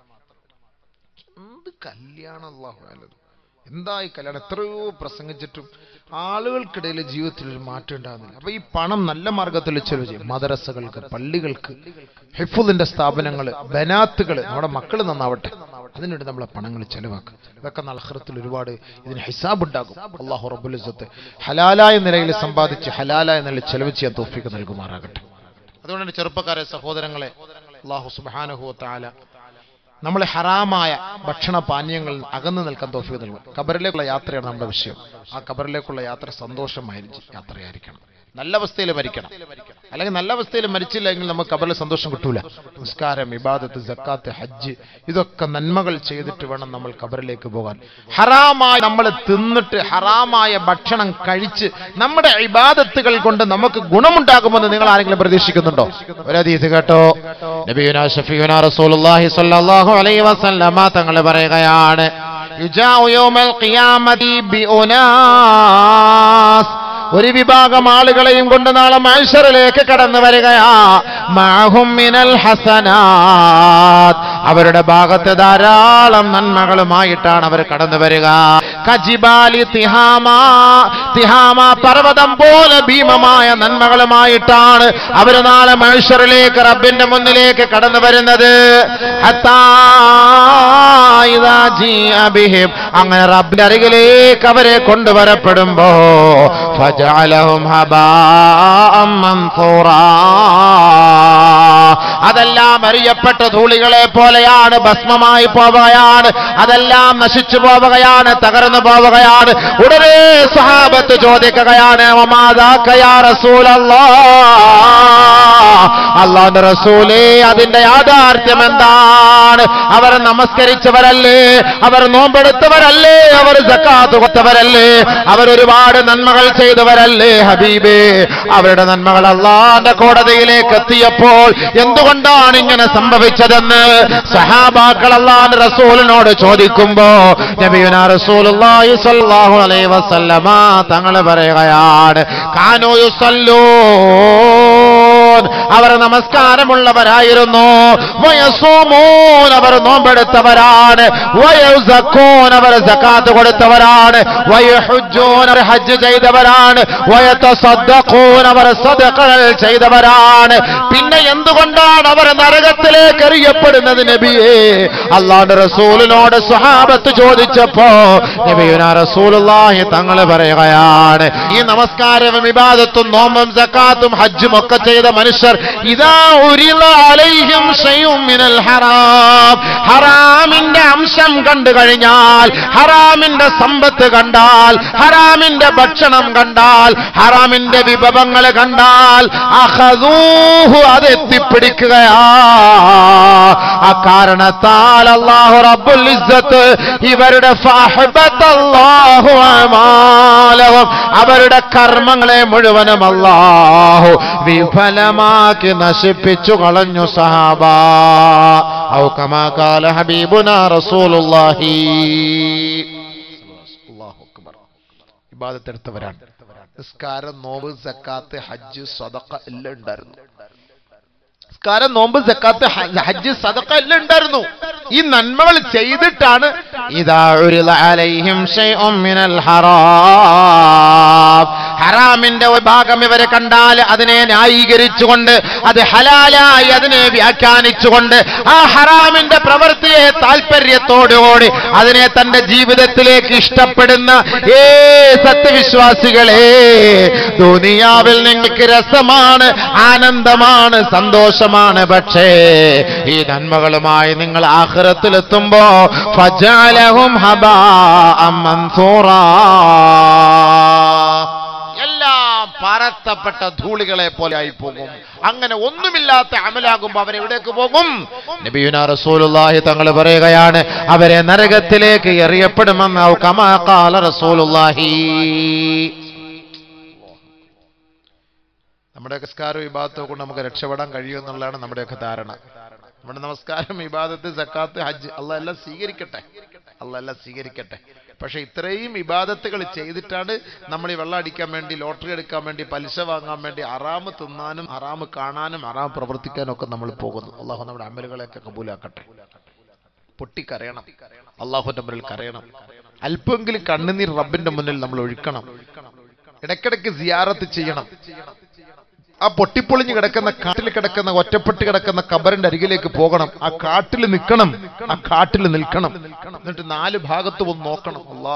എന്ത് കല്യാണം അള്ളാഹു ആലത് എന്താ ഈ കല്യാണം എത്രയോ പ്രസംഗിച്ചിട്ടും ആളുകൾക്കിടയിൽ ജീവിതത്തിൽ ഒരു മാറ്റം ഉണ്ടാകുന്നില്ല അപ്പൊ ഈ പണം നല്ല മാർഗത്തിൽ ചെലവ് ചെയ്യും മദ്രസകൾക്ക് പള്ളികൾക്ക് ഹിഫുദിന്റെ സ്ഥാപനങ്ങൾ ബനാത്തുകൾ നമ്മുടെ മക്കൾ നന്നാവട്ടെ അതിനുവേണ്ടി നമ്മളെ പണങ്ങൾ ചെലവാക്കുക ഇതൊക്കെ നൽഹൃത്തിൽ ഒരുപാട് ഇതിന് ഹിസാബ് ഉണ്ടാകും അള്ളാഹു റബുലിസത്ത് ഹലാലായ നിലയിൽ സമ്പാദിച്ച് ഹലാലായ നിലയിൽ ചെലവ് ചെയ്യാൻ തോഫിക്ക് നൽകുമാറാകട്ടെ അതുകൊണ്ടാണ് ചെറുപ്പക്കാരെ സഹോദരങ്ങളെ അള്ളാഹു സുബാനഹു താല നമ്മളെ ഹറാമായ ഭക്ഷണ പാനീയങ്ങളിൽ നിന്ന് അകന്നു നിൽക്കാൻ തോഫിക്ക് നൽകും കബറിലേക്കുള്ള യാത്രയാണ് നമ്മുടെ വിഷയം ആ കബറിലേക്കുള്ള യാത്ര സന്തോഷമായ യാത്രയായിരിക്കണം നല്ല അവസ്ഥയിൽ മരിക്കണം അല്ലെങ്കിൽ നല്ല അവസ്ഥയിൽ മരിച്ചില്ലെങ്കിൽ നമുക്ക് കബറിൽ സന്തോഷം കിട്ടൂല നിസ്കാരം ഇബാദത്ത് സക്കാത്ത് ഹജ്ജ് ഇതൊക്കെ നന്മകൾ ചെയ്തിട്ട് വേണം നമ്മൾ കബറിലേക്ക് പോകാൻ ഹറാമായി നമ്മൾ തിന്നിട്ട് ഹറാമായ ഭക്ഷണം കഴിച്ച് നമ്മുടെ ഇബാദത്തുകൾ കൊണ്ട് നമുക്ക് ഗുണമുണ്ടാകുമെന്ന് നിങ്ങൾ ആരെങ്കിലും പ്രതീക്ഷിക്കുന്നുണ്ടോ ഒരതീത് കേട്ടോ നബിയുന ഷഫീന റസൂലുള്ളാഹി സ്വല്ലല്ലാഹു അലൈഹി വസല്ലമ തങ്ങൾ പറയുകയാണ് യുജാഉ യൗമൽ ഖിയാമതി ബിഉനാസ് ഒരു വിഭാഗം ആളുകളെയും കൊണ്ട് നാളെ മത്സറിലേക്ക് കടന്നു വരികയാ മഅഹും മിനൽ ഹസനാത്ത് അവരുടെ ഭാഗത്ത് ധാരാളം നന്മകളുമായിട്ടാണ് അവർ കടന്നു വരിക കജിബാലി തിഹാമ തിഹാമ പർവ്വതം പോലെ ഭീമമായ നന്മകളുമായിട്ടാണ് അവർ നാളെ മനുഷ്യരിലേക്ക് റബ്ബിന്റെ മുന്നിലേക്ക് കടന്നു വരുന്നത് ഹത്താ ഇദാ ജീഅ ബിഹിം. അങ്ങനെ റബ്ബിന്റെ അരികിലേക്ക് അവരെ കൊണ്ടുവരപ്പെടുമ്പോ ഫജഅലഹും ഹബാഅം മൻസൂറാ. അതെല്ലാം അറിയപ്പെട്ട ധൂളികളെ പോലെയാണ് ഭസ്മമായി പോവുകയാണ് അതെല്ലാം നശിച്ചു പോവുകയാണ് തകർന്നു പോവുകയാണ് ഉടനെ സഹാബത്ത് ചോദിക്കുകയാണ് "വമാദാക്കയാ റസൂലല്ലാഹ്?" അള്ളാഹുന്റെ റസൂലേ അതിന്റെ യാഥാർത്ഥ്യം എന്താണ് അവർ നമസ്കരിച്ചവരല്ലേ അവർ നോമ്പെടുത്തവരല്ലേ അവർ ജക്കാത്ത് കൊടുത്തവരല്ലേ അവർ ഒരുപാട് നന്മകൾ ചെയ്തവരല്ലേ ഹബീബേ അവരുടെ നന്മകൾ അള്ളാന്റെ കോടതിയിലേക്ക് എത്തിയപ്പോൾ എന്തുകൊണ്ടാണ് ഇങ്ങനെ സംഭവിച്ചതെന്ന് സഹാബാക്കൾ അള്ളാന്റെ റസൂലിനോട് ചോദിക്കുമ്പോ നബിയുന റസൂലുള്ളാഹി സ്വല്ലല്ലാഹു അലൈഹി വസല്ലമ തങ്ങൾ പറയുകയാണ് കാനോ യുസല്ലൂൻ അവർ നമസ്കാരമുള്ളവരായിരുന്നു വയസൂമൂൻ അവർ നോമ്പെടുത്തവരാണ് വയസക്കൂൻ അവർ സക്കാത്ത് കൊടുത്തവരാണ് വയഹുജൂൻ അവർ ഹജ്ജ് ചെയ്തവരാണ് വയതസദ്ദഖൂൻ അവർ സദഖകൾ ചെയ്തവരാണ് പിന്നെ എന്തുകൊണ്ടാണ് അവർ നരകത്തിലേക്ക് എറിയപ്പെടുന്നത് നബിയേ അള്ളാഹുന്റെ റസൂലിനോട് സ്വഹാബത്ത് ചോദിച്ചപ്പോ നബിയുന റസൂലുള്ളാഹി തങ്ങൾ പറയുകയാണ് ഈ നമസ്കാരവും ഇബാദത്തും നോമ്പും സക്കാത്തും ഹജ്ജും ഒക്കെ ചെയ്ത മനുഷ്യർ ഇതാ ഉരിള അലൈഹിം ശൈഉം മിനൽ ഹറാം ഹറാമിന്റെ അംശം കണ്ടു കഴിഞ്ഞാൽ ഹറാമിന്റെ സമ്പത്ത് കണ്ടാൽ ഹറാമിന്റെ ഭക്ഷണം കണ്ടാൽ ഹറാമിന്റെ വിഭവങ്ങൾ കണ്ടാൽ അഹദൂഹു അത് എത്തിപ്പിടിക്കുകയാ ആ കാരണത്താൽ അല്ലാഹു റബ്ബുൽ ഇസ്സത്ത് ഇവരുടെ ഫഅഹബത അല്ലാഹു അമാലഹും അവരുടെ കർമ്മങ്ങളെ മുഴുവനും അല്ലാഹു വിഫലമാക്കി നശിപ്പിച്ചു കളഞ്ഞു സഹാബ ഔ കമാ കാല ഹബീബുനാ റസൂലുള്ളാഹി അല്ലാഹു അക്ബർ ഇബാദത്തെടുത്തവരാണ് നിസ്കാരം നോമ്പ് സക്കാത്ത് ഹജ്ജ് സദഖ എല്ലാം ഉണ്ടായിരുന്നു നിസ്കാരം നോമ്പ് സക്കാത്ത് ഹ- ഹജ്ജ് സദഖ എല്ലാം ഉണ്ടായിരുന്നു ഈ നന്മകൾ ചെയ്തിട്ടാണ് ഇതാ ഉരിള അലൈഹിം ശൈഉം മിനൽ ഹറാം ഹറാമിന്റെ ഒരു ഭാഗം ഇവരെ കണ്ടാൽ അതിനെ ന്യായീകരിച്ചുകൊണ്ട് അത് ഹലാലായി അതിനെ വ്യാഖ്യാനിച്ചുകൊണ്ട് ആ ഹറാമിന്റെ പ്രവൃത്തിയെ താല്പര്യത്തോടുകൂടി അതിനെ തന്റെ ജീവിതത്തിലേക്ക് ഇഷ്ടപ്പെടുന്ന ഏ സത്യവിശ്വാസികളെ ദുനിയാവിൽ നിങ്ങൾക്ക് രസമാണ് ആനന്ദമാണ് സന്തോഷമാണ് പക്ഷേ ഈ നന്മകളുമായി നിങ്ങൾ ആഹ്റത്തിലെത്തുമ്പോ ഫജാലഹും ഹബാഅം മൻസൂറാ എല്ലാം പരത്തപ്പെട്ട ധൂളികളെ പോലെ ആയി പോകും അങ്ങനെ ഒന്നുമില്ലാത്ത അമലാകുമ്പോ അവരെവിടേക്ക് പോകും നബിയുന റസൂലുള്ളാഹി തങ്ങൾ പറയുകയാണ് അവരെ നരകത്തിലേക്ക് എറിയപ്പെടുമെന്ന് ഔ കമാ ഖാല റസൂലുള്ളാഹി നമ്മുടെ നിസ്കാരം വിഭാഗത്തെ കൊണ്ട് നമുക്ക് രക്ഷപ്പെടാൻ കഴിയുമെന്നുള്ളതാണ് നമ്മുടെയൊക്കെ ധാരണ നമ്മുടെ നമസ്കാരം ഇബാദത്ത് സക്കാത്ത് ഹജ്ജ് അല്ല എല്ലാം സ്വീകരിക്കട്ടെ അല്ല എല്ലാം സ്വീകരിക്കട്ടെ പക്ഷെ ഇത്രയും ഇബാദത്തുകൾ ചെയ്തിട്ടാണ് നമ്മൾ ഈ വെള്ളം അടിക്കാൻ വേണ്ടി ലോട്ടറി എടുക്കാൻ വേണ്ടി പലിശ വാങ്ങാൻ വേണ്ടി അറാമ് തിന്നാനും അറാമ് കാണാനും അറാം പ്രവർത്തിക്കാനും ഒക്കെ നമ്മൾ പോകുന്നു അള്ളാഹു നമ്മുടെ അമലുകളെയൊക്കെ കബൂലാക്കട്ടെ പൊട്ടിക്കരയണം അള്ളാഹുന്റെ മുന്നിൽ കരയണം അല്പമെങ്കിലും കണ്ണുനീർ റബ്ബിന്റെ മുന്നിൽ നമ്മൾ ഒഴുക്കണം ഇടയ്ക്കിടയ്ക്ക് സിയാറത്ത് ചെയ്യണം ആ പൊട്ടിപ്പൊളിഞ്ഞ് കിടക്കുന്ന കാട്ടിൽ കിടക്കുന്ന ഒറ്റപ്പെട്ട് കിടക്കുന്ന കബറിന്റെ അരികിലേക്ക് പോകണം ആ കാട്ടിൽ നിൽക്കണം ആ കാട്ടിൽ നിൽക്കണം എന്നിട്ട് നാല് ഭാഗത്ത് ഒന്ന് നോക്കണം അല്ലാ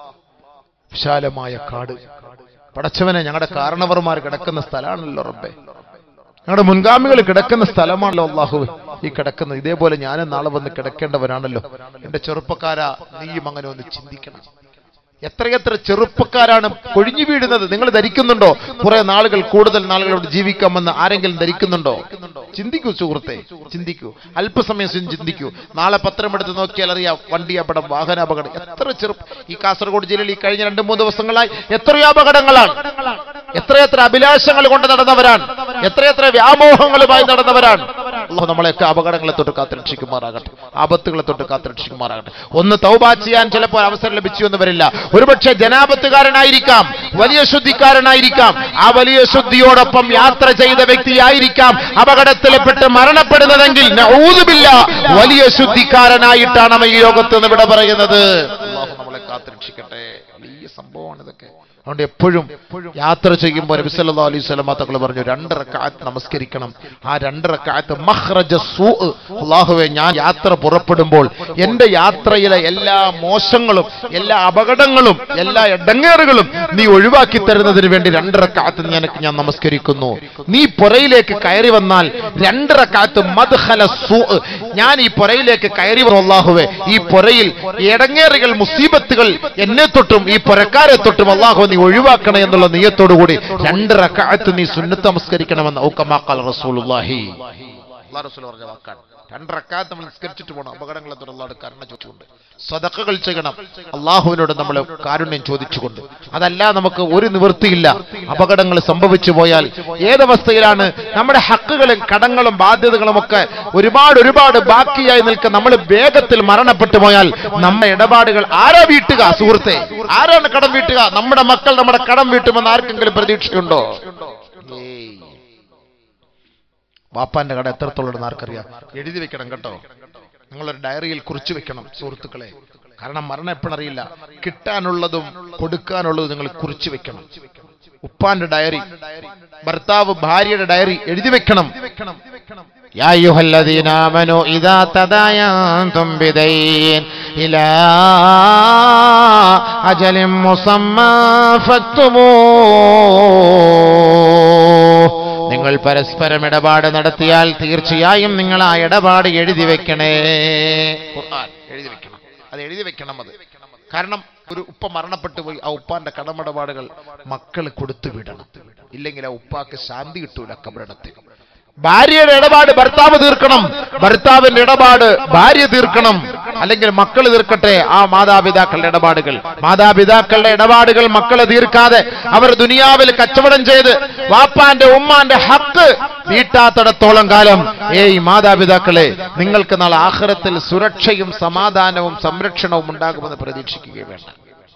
വിശാലമായ കാട് പടച്ചവനെ ഞങ്ങളുടെ കാരണവർമാർ കിടക്കുന്ന സ്ഥലമാണല്ലോ റബ്ബെ ഞങ്ങളുടെ മുൻഗാമികൾ കിടക്കുന്ന സ്ഥലമാണല്ലോ അള്ളാഹു ഈ കിടക്കുന്നത് ഇതേപോലെ ഞാനും നാളെ വന്ന് കിടക്കേണ്ടവനാണല്ലോ എന്റെ ചെറുപ്പക്കാരാ നീയും അങ്ങനെ ഒന്ന് ചിന്തിക്കണം എത്രയെത്ര ചെറുപ്പക്കാരാണ് കൊഴിഞ്ഞു വീഴുന്നത് നിങ്ങൾ ധരിക്കുന്നുണ്ടോ കുറെ നാളുകൾ കൂടുതൽ നാളുകളോട് ജീവിക്കാമെന്ന് ആരെങ്കിലും ധരിക്കുന്നുണ്ടോ ചിന്തിക്കൂ സുഹൃത്തെ ചിന്തിക്കൂ അല്പസമയം സ്വയം ചിന്തിക്കൂ നാളെ പത്രം എടുത്ത് നോക്കിയാൽ അറിയാം വണ്ടി അപകടം വാഹന അപകടം എത്ര ചെറുപ്പ ഈ കാസർഗോഡ് ജില്ലയിൽ ഈ കഴിഞ്ഞ രണ്ട് മൂന്ന് ദിവസങ്ങളായി എത്രയോ അപകടങ്ങളാണ് എത്രയെത്ര അഭിലാഷങ്ങൾ കൊണ്ട് നടന്നവരാണ് എത്രയെത്ര വ്യാമോഹങ്ങളുമായി നടന്നവരാണ് അള്ളാഹു നമ്മളെയൊക്കെ അപകടങ്ങളെ തൊട്ട് കാത്തുരക്ഷിക്കുമാറാകട്ടെ ആപത്തുകളെ തൊട്ട് കാത്തുരക്ഷിക്കുമാറാകട്ടെ ഒന്ന് തൗബ ചെയ്യാൻ ചിലപ്പോൾ അവസരം ലഭിച്ചു എന്ന് വരില്ല ഒരുപക്ഷെ ജനാപത്തുകാരനായിരിക്കാം വലിയ ശുദ്ധിക്കാരനായിരിക്കാം ആ വലിയ ശുദ്ധിയോടൊപ്പം യാത്ര ചെയ്ത വ്യക്തിയായിരിക്കാം അപകടത്തിൽപ്പെട്ട് മരണപ്പെടുന്നതെങ്കിൽ നഊദുബില്ല വലിയ ശുദ്ധിക്കാരനായിട്ടാണ് അവൻ ഈ ലോകത്ത് നിന്ന് വിട പറയുന്നത് അള്ളാഹു നമ്മളെ കാത്തുരക്ഷിക്കട്ടെ വലിയ സംഭവമാണ് ഇതൊക്കെ അതുകൊണ്ട് എപ്പോഴും യാത്ര ചെയ്യുമ്പോൾ നബി സല്ലല്ലാഹു അലൈഹി വസല്ലം തങ്ങൾ പറഞ്ഞു രണ്ട് റക്അത്ത് നമസ്കരിക്കണം ആ രണ്ട് റക്അത്ത് മഖ്റജ സൂ അല്ലാഹുവേ ഞാൻ യാത്ര പുറപ്പെടുമ്പോൾ എൻ്റെ യാത്രയിലെ എല്ലാ മോശങ്ങളും എല്ലാ അപകടങ്ങളും എല്ലാ ഇടങ്ങേറുകളും നീ ഒഴിവാക്കി തരുന്നതിന് വേണ്ടി രണ്ട് റക്അത്ത് നിനക്ക് ഞാൻ നമസ്കരിക്കുന്നു നീ പുറയിലേക്ക് കയറി വന്നാൽ രണ്ട് റക്അത്ത് മദ്ഖല സൂ ഞാൻ ഈ പുറയിലേക്ക് കയറി വന്നു അല്ലാഹുവേ ഈ പുറയിൽ ഇടങ്ങേറുകൾ മുസീബത്തുകൾ എന്നെ തൊട്ടും ഈ പുരക്കാരെ തൊട്ടും അള്ളാഹു നീ ഒഴിവാക്കണേ എന്നുള്ള നീയത്തോടുകൂടി രണ്ട് റക്കായത്ത് നീ സുന്നത്ത് നമസ്കരിക്കണമെന്ന് ഔക്കമാക്കാൽ റസൂലുള്ളാഹി അള്ളാഹ് റസൂൽ പറഞ്ഞ വാക്കാണ് രണ്ട് റക്കാത്ത് നമ്മൾ നിസ്കരിച്ചിട്ട് പോകണം അപകടങ്ങളെ തുടർന്നാണ് കരുണ ചോദിച്ചുകൊണ്ട് സ്വതക്കകൾ ചെയ്യണം അള്ളാഹുവിനോട് നമ്മൾ കാരുണ്യം ചോദിച്ചുകൊണ്ട് അതല്ല നമുക്ക് ഒരു നിവൃത്തിയില്ല അപകടങ്ങൾ സംഭവിച്ചു പോയാൽ ഏതവസ്ഥയിലാണ് നമ്മുടെ ഹക്കുകളും കടങ്ങളും ബാധ്യതകളും ഒക്കെ ഒരുപാട് ഒരുപാട് ബാക്കിയായി നിൽക്കുക നമ്മൾ വേഗത്തിൽ മരണപ്പെട്ടു പോയാൽ നമ്മുടെ ഇടപാടുകൾ ആരാ വീട്ടുക സുഹൃത്തെ ആരാണ് കടം വീട്ടുക നമ്മുടെ മക്കൾ നമ്മുടെ കടം വീട്ടുമെന്ന് ആർക്കെങ്കിലും പ്രതീക്ഷയുണ്ടോ ഏയ് വാപ്പാന്റെ കട എത്രത്തോളം ആർക്കറിയാം എഴുതി വെക്കണം കേട്ടോ നിങ്ങളൊരു ഡയറിയിൽ കുറിച്ചു വെക്കണം സുഹൃത്തുക്കളെ കാരണം മരണം എപ്പോഴറിയില്ല കിട്ടാനുള്ളതും കൊടുക്കാനുള്ളതും നിങ്ങൾ കുറിച്ചു വെക്കണം ഉപ്പാന്റെ ഡയറി ഭർത്താവ് ഭാര്യയുടെ ഡയറി എഴുതി വെക്കണം يا أيها الذين آمنوا إذا تداينتم بدين إلى أجل مسمى فاكتبوه നിങ്ങൾ പരസ്പരം ഇടപാട് നടത്തിയാൽ തീർച്ചയായും നിങ്ങൾ ആ ഇടപാട് എഴുതി വെക്കണേ ഖുർആൻ എഴുതി വെക്കണം അത് എഴുതി വെക്കണം അത് കാരണം ഒരു ഉപ്പ മരണപ്പെട്ടു പോയി ആ ഉപ്പാന്റെ കടമിടപാടുകൾ മക്കൾ കൊടുത്തു വിടണം ഇല്ലെങ്കിൽ ആ ഉപ്പാക്ക് ശാന്തി കിട്ടൂല കബറിടത്തിൽ ഭാര്യയുടെ ഇടപാട് ഭർത്താവ് തീർക്കണം ഭർത്താവിന്റെ ഇടപാട് ഭാര്യ തീർക്കണം അല്ലെങ്കിൽ മക്കൾ തീർക്കട്ടെ ആ മാതാപിതാക്കളുടെ ഇടപാടുകൾ മാതാപിതാക്കളുടെ ഇടപാടുകൾ മക്കളെ തീർക്കാതെ അവർ ദുനിയാവിൽ കച്ചവടം ചെയ്ത് വാപ്പാന്റെ ഉമ്മാന്റെ ഹക്ക് വീട്ടാത്തിടത്തോളം കാലം ഏയ് മാതാപിതാക്കളെ നിങ്ങൾക്ക് നാളെ ആഹ്റത്തിൽ സുരക്ഷയും സമാധാനവും സംരക്ഷണവും ഉണ്ടാകുമെന്ന് പ്രതീക്ഷിക്കുകയും വേണ്ട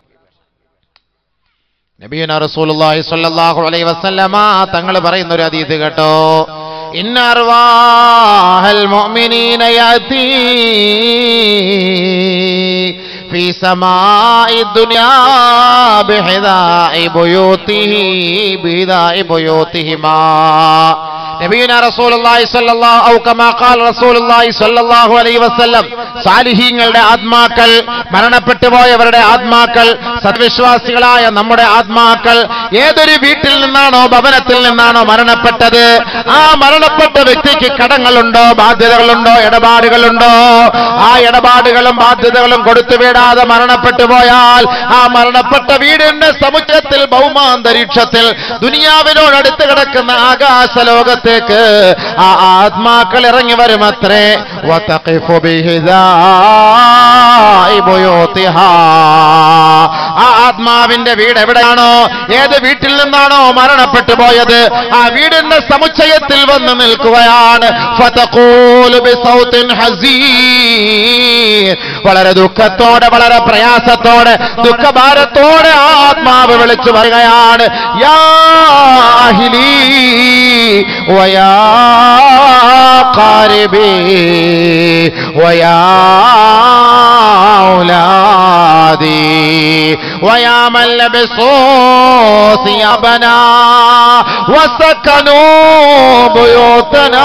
നബിയുന റസൂലുള്ളാഹി സ്വല്ലല്ലാഹു അലൈഹി വസല്ലമ തങ്ങൾ പറയുന്ന ഒരു ഹദീസ് കേട്ടോ ഇന്ന അർവാഹൽ മുഅ്മിനീന യാതി في سماء الدنيا بحذاء بيوته بحذاء بيوتهما നബീന റസൂലുള്ളാഹി സ്വല്ലല്ലാഹു ഔ കമാ ഖാൽ റസൂലുള്ളാഹി സ്വല്ലല്ലാഹു അലൈഹി വസല്ലം സാലിഹീങ്ങളുടെ ആത്മാക്കൾ മരണപ്പെട്ടു പോയവരുടെ ആത്മാക്കൾ സത്വിശ്വാസികളായ നമ്മുടെ ആത്മാക്കൾ ഏതൊരു വീട്ടിൽ നിന്നാണോ ഭവനത്തിൽ നിന്നാണോ മരണപ്പെട്ടത് ആ മരണപ്പെട്ട വ്യക്തിക്ക് കടങ്ങളുണ്ടോ ബാധ്യതകളുണ്ടോ ഇടപാടുകളുണ്ടോ ആ ഇടപാടുകളും ബാധ്യതകളും കൊടുത്തു വിടാതെ മരണപ്പെട്ടു പോയാൽ ആ മരണപ്പെട്ട വീടിന്റെ സമുദ്രത്തിൽ ഭൗമാന്തരീക്ഷത്തിൽ ദുനിയാവിനോടടുത്ത് കിടക്കുന്ന ആകാശ ലോകത്തേക്ക് ആ ആത്മാക്കൾ ഇറങ്ങി വരുമത്രേ വതഖിഫു ബിഹിദാഇ ബുയൂത്തിഹാ. ആ ആത്മാവിന്റെ വീട് എവിടെയാണോ ഏത് വീട്ടിൽ നിന്നാണോ മരണപ്പെട്ടു പോയത് ആ വീടിന്റെ സമുച്ചയത്തിൽ വന്ന് നിൽക്കുകയാണ് ഫതഖൂലു ബിസൗത്തിൻ ഹസീൻ. വളരെ ദുഃഖത്തോടെ വളരെ പ്രയാസത്തോടെ ദുഃഖഭാരത്തോടെ ആ ആത്മാവ് വിളിച്ചു പറയുകയാണ് യാ അഹ്ലീ ويا قاربي ويا أولادي ويا من لبسوا ثيابنا وسكنوا بيوتنا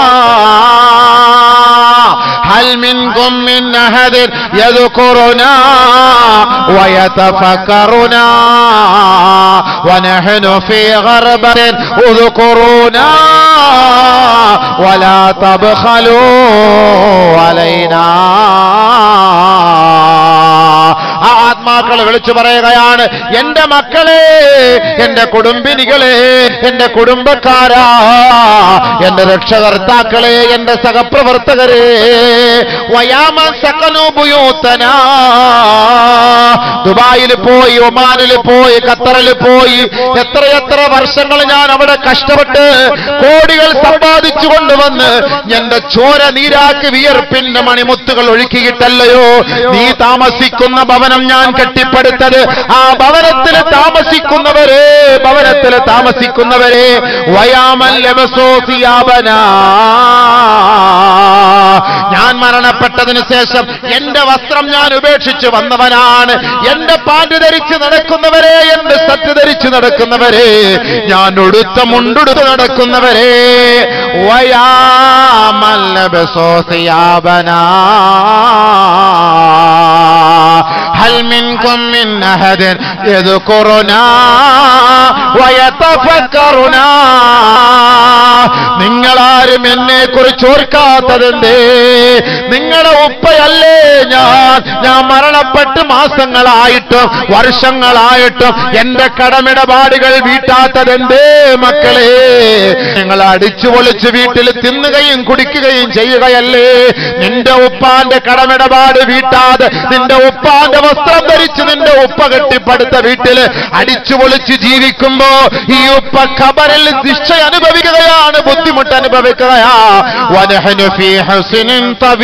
هل منكم من أحد يذكرنا ويتفكرنا ونحن في غربة اذكرونا ولا تبخلوا علينا ആ ആത്മാക്കൾ വിളിച്ചു പറയുകയാണ് എന്റെ മക്കളെ എന്റെ കുടുംബിനികളെ എന്റെ കുടുംബക്കാരാ എന്റെ രക്ഷകർത്താക്കളെ എന്റെ സഹപ്രവർത്തകരെ വയാമ സകനുപയോത്തന ദുബായിൽ പോയി ഒമാനിൽ പോയി ഖത്തറിൽ പോയി എത്രയെത്ര വർഷങ്ങൾ ഞാൻ അവിടെ കഷ്ടപ്പെട്ട് കോടികൾ സമ്പാദിച്ചു കൊണ്ടുവന്ന് എന്റെ ചോര നീരാക്കി വിയർപ്പിന്റെ മണിമുത്തുകൾ ഒഴുക്കിയിട്ടല്ലയോ നീ താമസിക്കുന്ന ഭവനം ഞാൻ കെട്ടിപ്പടുത്തത് ആ ഭവനത്തിൽ താമസിക്കുന്നവരെ ഭവനത്തിൽ താമസിക്കുന്നവരെ വയാമല്യവസോസിയാപന ഞാൻ മരണപ്പെട്ടതിന് ശേഷം എന്റെ വസ്ത്രം ഞാൻ ഉപേക്ഷിച്ച് വന്നവനാണ് എന്റെ പാൻറ് ധരിച്ച് നടക്കുന്നവരെ എന്റെ സറ്റ് ധരിച്ച് നടക്കുന്നവരെ ഞാൻ ഉടുത്ത മുണ്ടുടുത്ത് നടക്കുന്നവരെ വയാമല്ലബസോസിയാപന هل منكم من أحد يذكرنا ويتفكرنا നിങ്ങളാരും എന്നെ കുറിച്ച് ഓർക്കാത്തതെന്തേ നിങ്ങളുടെ ഉപ്പയല്ലേ ഞാൻ ഞാൻ മരണപ്പെട്ട് മാസങ്ങളായിട്ടും വർഷങ്ങളായിട്ടും എന്റെ കടമിടപാടുകൾ വീട്ടാത്തതെന്തേ മക്കളെ നിങ്ങൾ അടിച്ചു പൊളിച്ച് വീട്ടിൽ തിന്നുകയും കുടിക്കുകയും ചെയ്യുകയല്ലേ നിന്റെ ഉപ്പാന്റെ കടമിടപാട് വീട്ടാതെ നിന്റെ ഉപ്പാന്റെ വസ്ത്രം ധരിച്ച് നിന്റെ ഉപ്പ കെട്ടിപ്പടുത്ത വീട്ടില് അടിച്ചു പൊളിച്ച് ജീവിക്കുമ്പോ ഈ ഉപ്പ ഖബറിൽ ശിക്ഷ അനുഭവിക്കുകയാണ് ബുദ്ധിമുട്ട് അനുഭവിക്കുകയാ വനഹനു ഫീ ഹുസ്നിൻ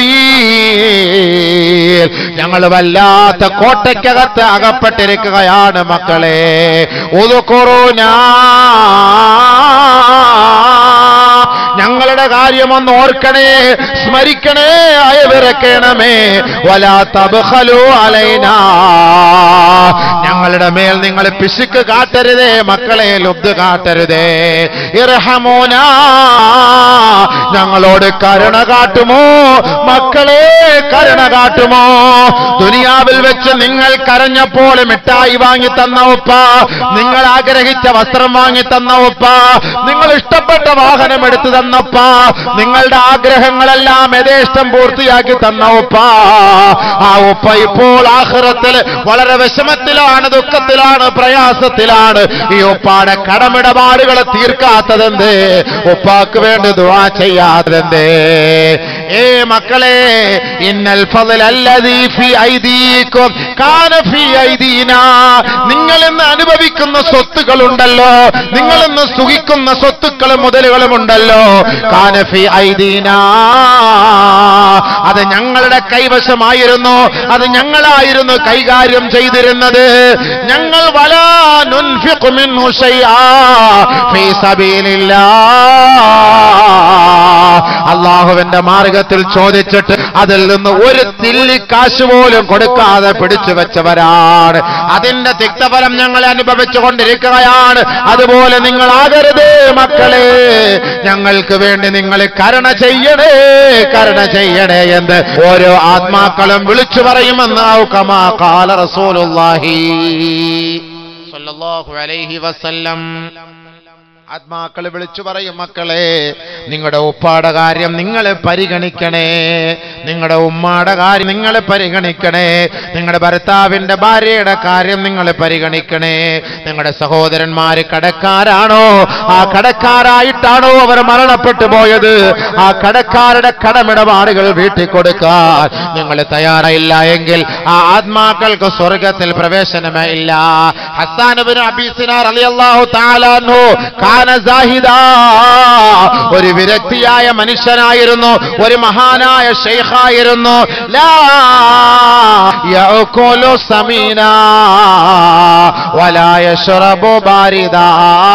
തവീൽ ഞങ്ങൾ വല്ലാത്ത കോട്ടയ്ക്കകത്ത് അകപ്പെട്ടിരിക്കുകയാണ് മക്കളെ ഉതുക്കുറൂനാ ഞങ്ങളുടെ കാര്യമൊന്ന് ഓർക്കണേ സ്മരിക്കണേ അയവിറക്കണമേ വലാ തബ്ഖലു അലൈന ഞങ്ങളുടെ മേൽ നിങ്ങൾ പിശുക്ക് കാട്ടരുതേ മക്കളെ ലുബ്ധ കാട്ടരുതേ ഇർഹമോന ഞങ്ങളോട് കരുണ കാട്ടുമോ മക്കളെ കരുണ കാട്ടുമോ ദുനിയാവിൽ വെച്ച് നിങ്ങൾ കരഞ്ഞപ്പോൾ മിഠായി വാങ്ങി തന്ന ഉപ്പ നിങ്ങൾ ആഗ്രഹിച്ച വസ്ത്രം വാങ്ങി തന്ന ഉപ്പ നിങ്ങൾ ഇഷ്ടപ്പെട്ട വാഹനം എടുത്തു തന്നപ്പ നിങ്ങളുടെ ആഗ്രഹങ്ങളെല്ലാം യഥേഷ്ടം പൂർത്തിയാക്കി തന്ന ഉപ്പ ആ ഉപ്പ ഇപ്പോൾ ആഹ്റത്തിൽ വളരെ വിഷമത്തിലാണ് ദുഃഖത്തിലാണ് പ്രയാസത്തിലാണ് ഈ ഉപ്പാടെ കടമിടപാടുകൾ തീർക്കാത്തതെന്ത് ഉപ്പാക്ക് വേണ്ടി ദുവാ ചെയ്യാത്തതെന്തേ ഏ മക്കളെ ഇന്നൽ ഫضലല്ലദീ ഫീ ഐദീകും കാന ഫീ ഐദീനാ നിങ്ങൾ ഇന്ന് അനുഭവിക്കുന്ന സ്വത്തുക്കളുണ്ടല്ലോ നിങ്ങൾ ഇന്ന് സുഖിക്കുന്ന സ്വത്തുക്കളും മുതലുകളും ഉണ്ടല്ലോ കാന ഫീ ഐദീനാ അത് ഞങ്ങളുടെ കൈവശമായിരുന്നു അത് ഞങ്ങളായിരുന്നു കൈകാര്യം ചെയ്തിരുന്നത് ഞങ്ങൾ വലാ നുൻഫിഖു മിൻഹു ഷൈആ ഫീ സബീലില്ലാ അള്ളാഹുവിന്റെ മാർഗത്തിൽ ചോദിച്ചിട്ട് അതിൽ നിന്ന് ഒരു തില്ലി കാശ് പോലും കൊടുക്കാതെ പിടിച്ചു വെച്ചവരാണ് അതിന്റെ തിക്തഫലം ഞങ്ങൾ അനുഭവിച്ചു കൊണ്ടിരിക്കുകയാണ് അതുപോലെ നിങ്ങളാകരുതേ മക്കളെ ഞങ്ങൾക്ക് വേണ്ടി നിങ്ങൾ കരുണ ചെയ്യണേ കരുണ ചെയ്യണേ എന്ന് ഓരോ ആത്മാക്കളും വിളിച്ചു പറയുമെന്ന് ഔകമാ കാല റസൂലുള്ളാഹി സ്വല്ലല്ലാഹു അലൈഹി വസല്ലം ആത്മാക്കൾ വിളിച്ചു പറയും മക്കളെ നിങ്ങളുടെ ഉപ്പാടെ കാര്യം നിങ്ങൾ പരിഗണിക്കണേ നിങ്ങളുടെ ഉമ്മാടെ കാര്യം നിങ്ങൾ പരിഗണിക്കണേ നിങ്ങളുടെ ഭർത്താവിന്റെ ഭാര്യയുടെ കാര്യം നിങ്ങൾ പരിഗണിക്കണേ നിങ്ങളുടെ സഹോദരന്മാര് കടക്കാരാണോ ആ കടക്കാരായിട്ടാണോ അവർ മരണപ്പെട്ടു പോയത് ആ കടക്കാരുടെ കടമിടപാടുകൾ വീട്ടിൽ കൊടുക്കാൻ നിങ്ങൾ തയ്യാറായില്ല എങ്കിൽ ആ ആത്മാക്കൾക്ക് സ്വർഗത്തിൽ പ്രവേശനമേ ഇല്ല ഹസാനുബിൻ അബീസിനാർ അലിയല്ലാഹു താലാൻഹു കാന സാഹിദാ ഒരു വിരക്തിയായ മനുഷ്യനായിരുന്നു ഒരു മഹാനായ ഷെയ്ഖായിരുന്നു ലാ യഅകുലു സമീനാ വലാ യശ്റബു ബാരിദാ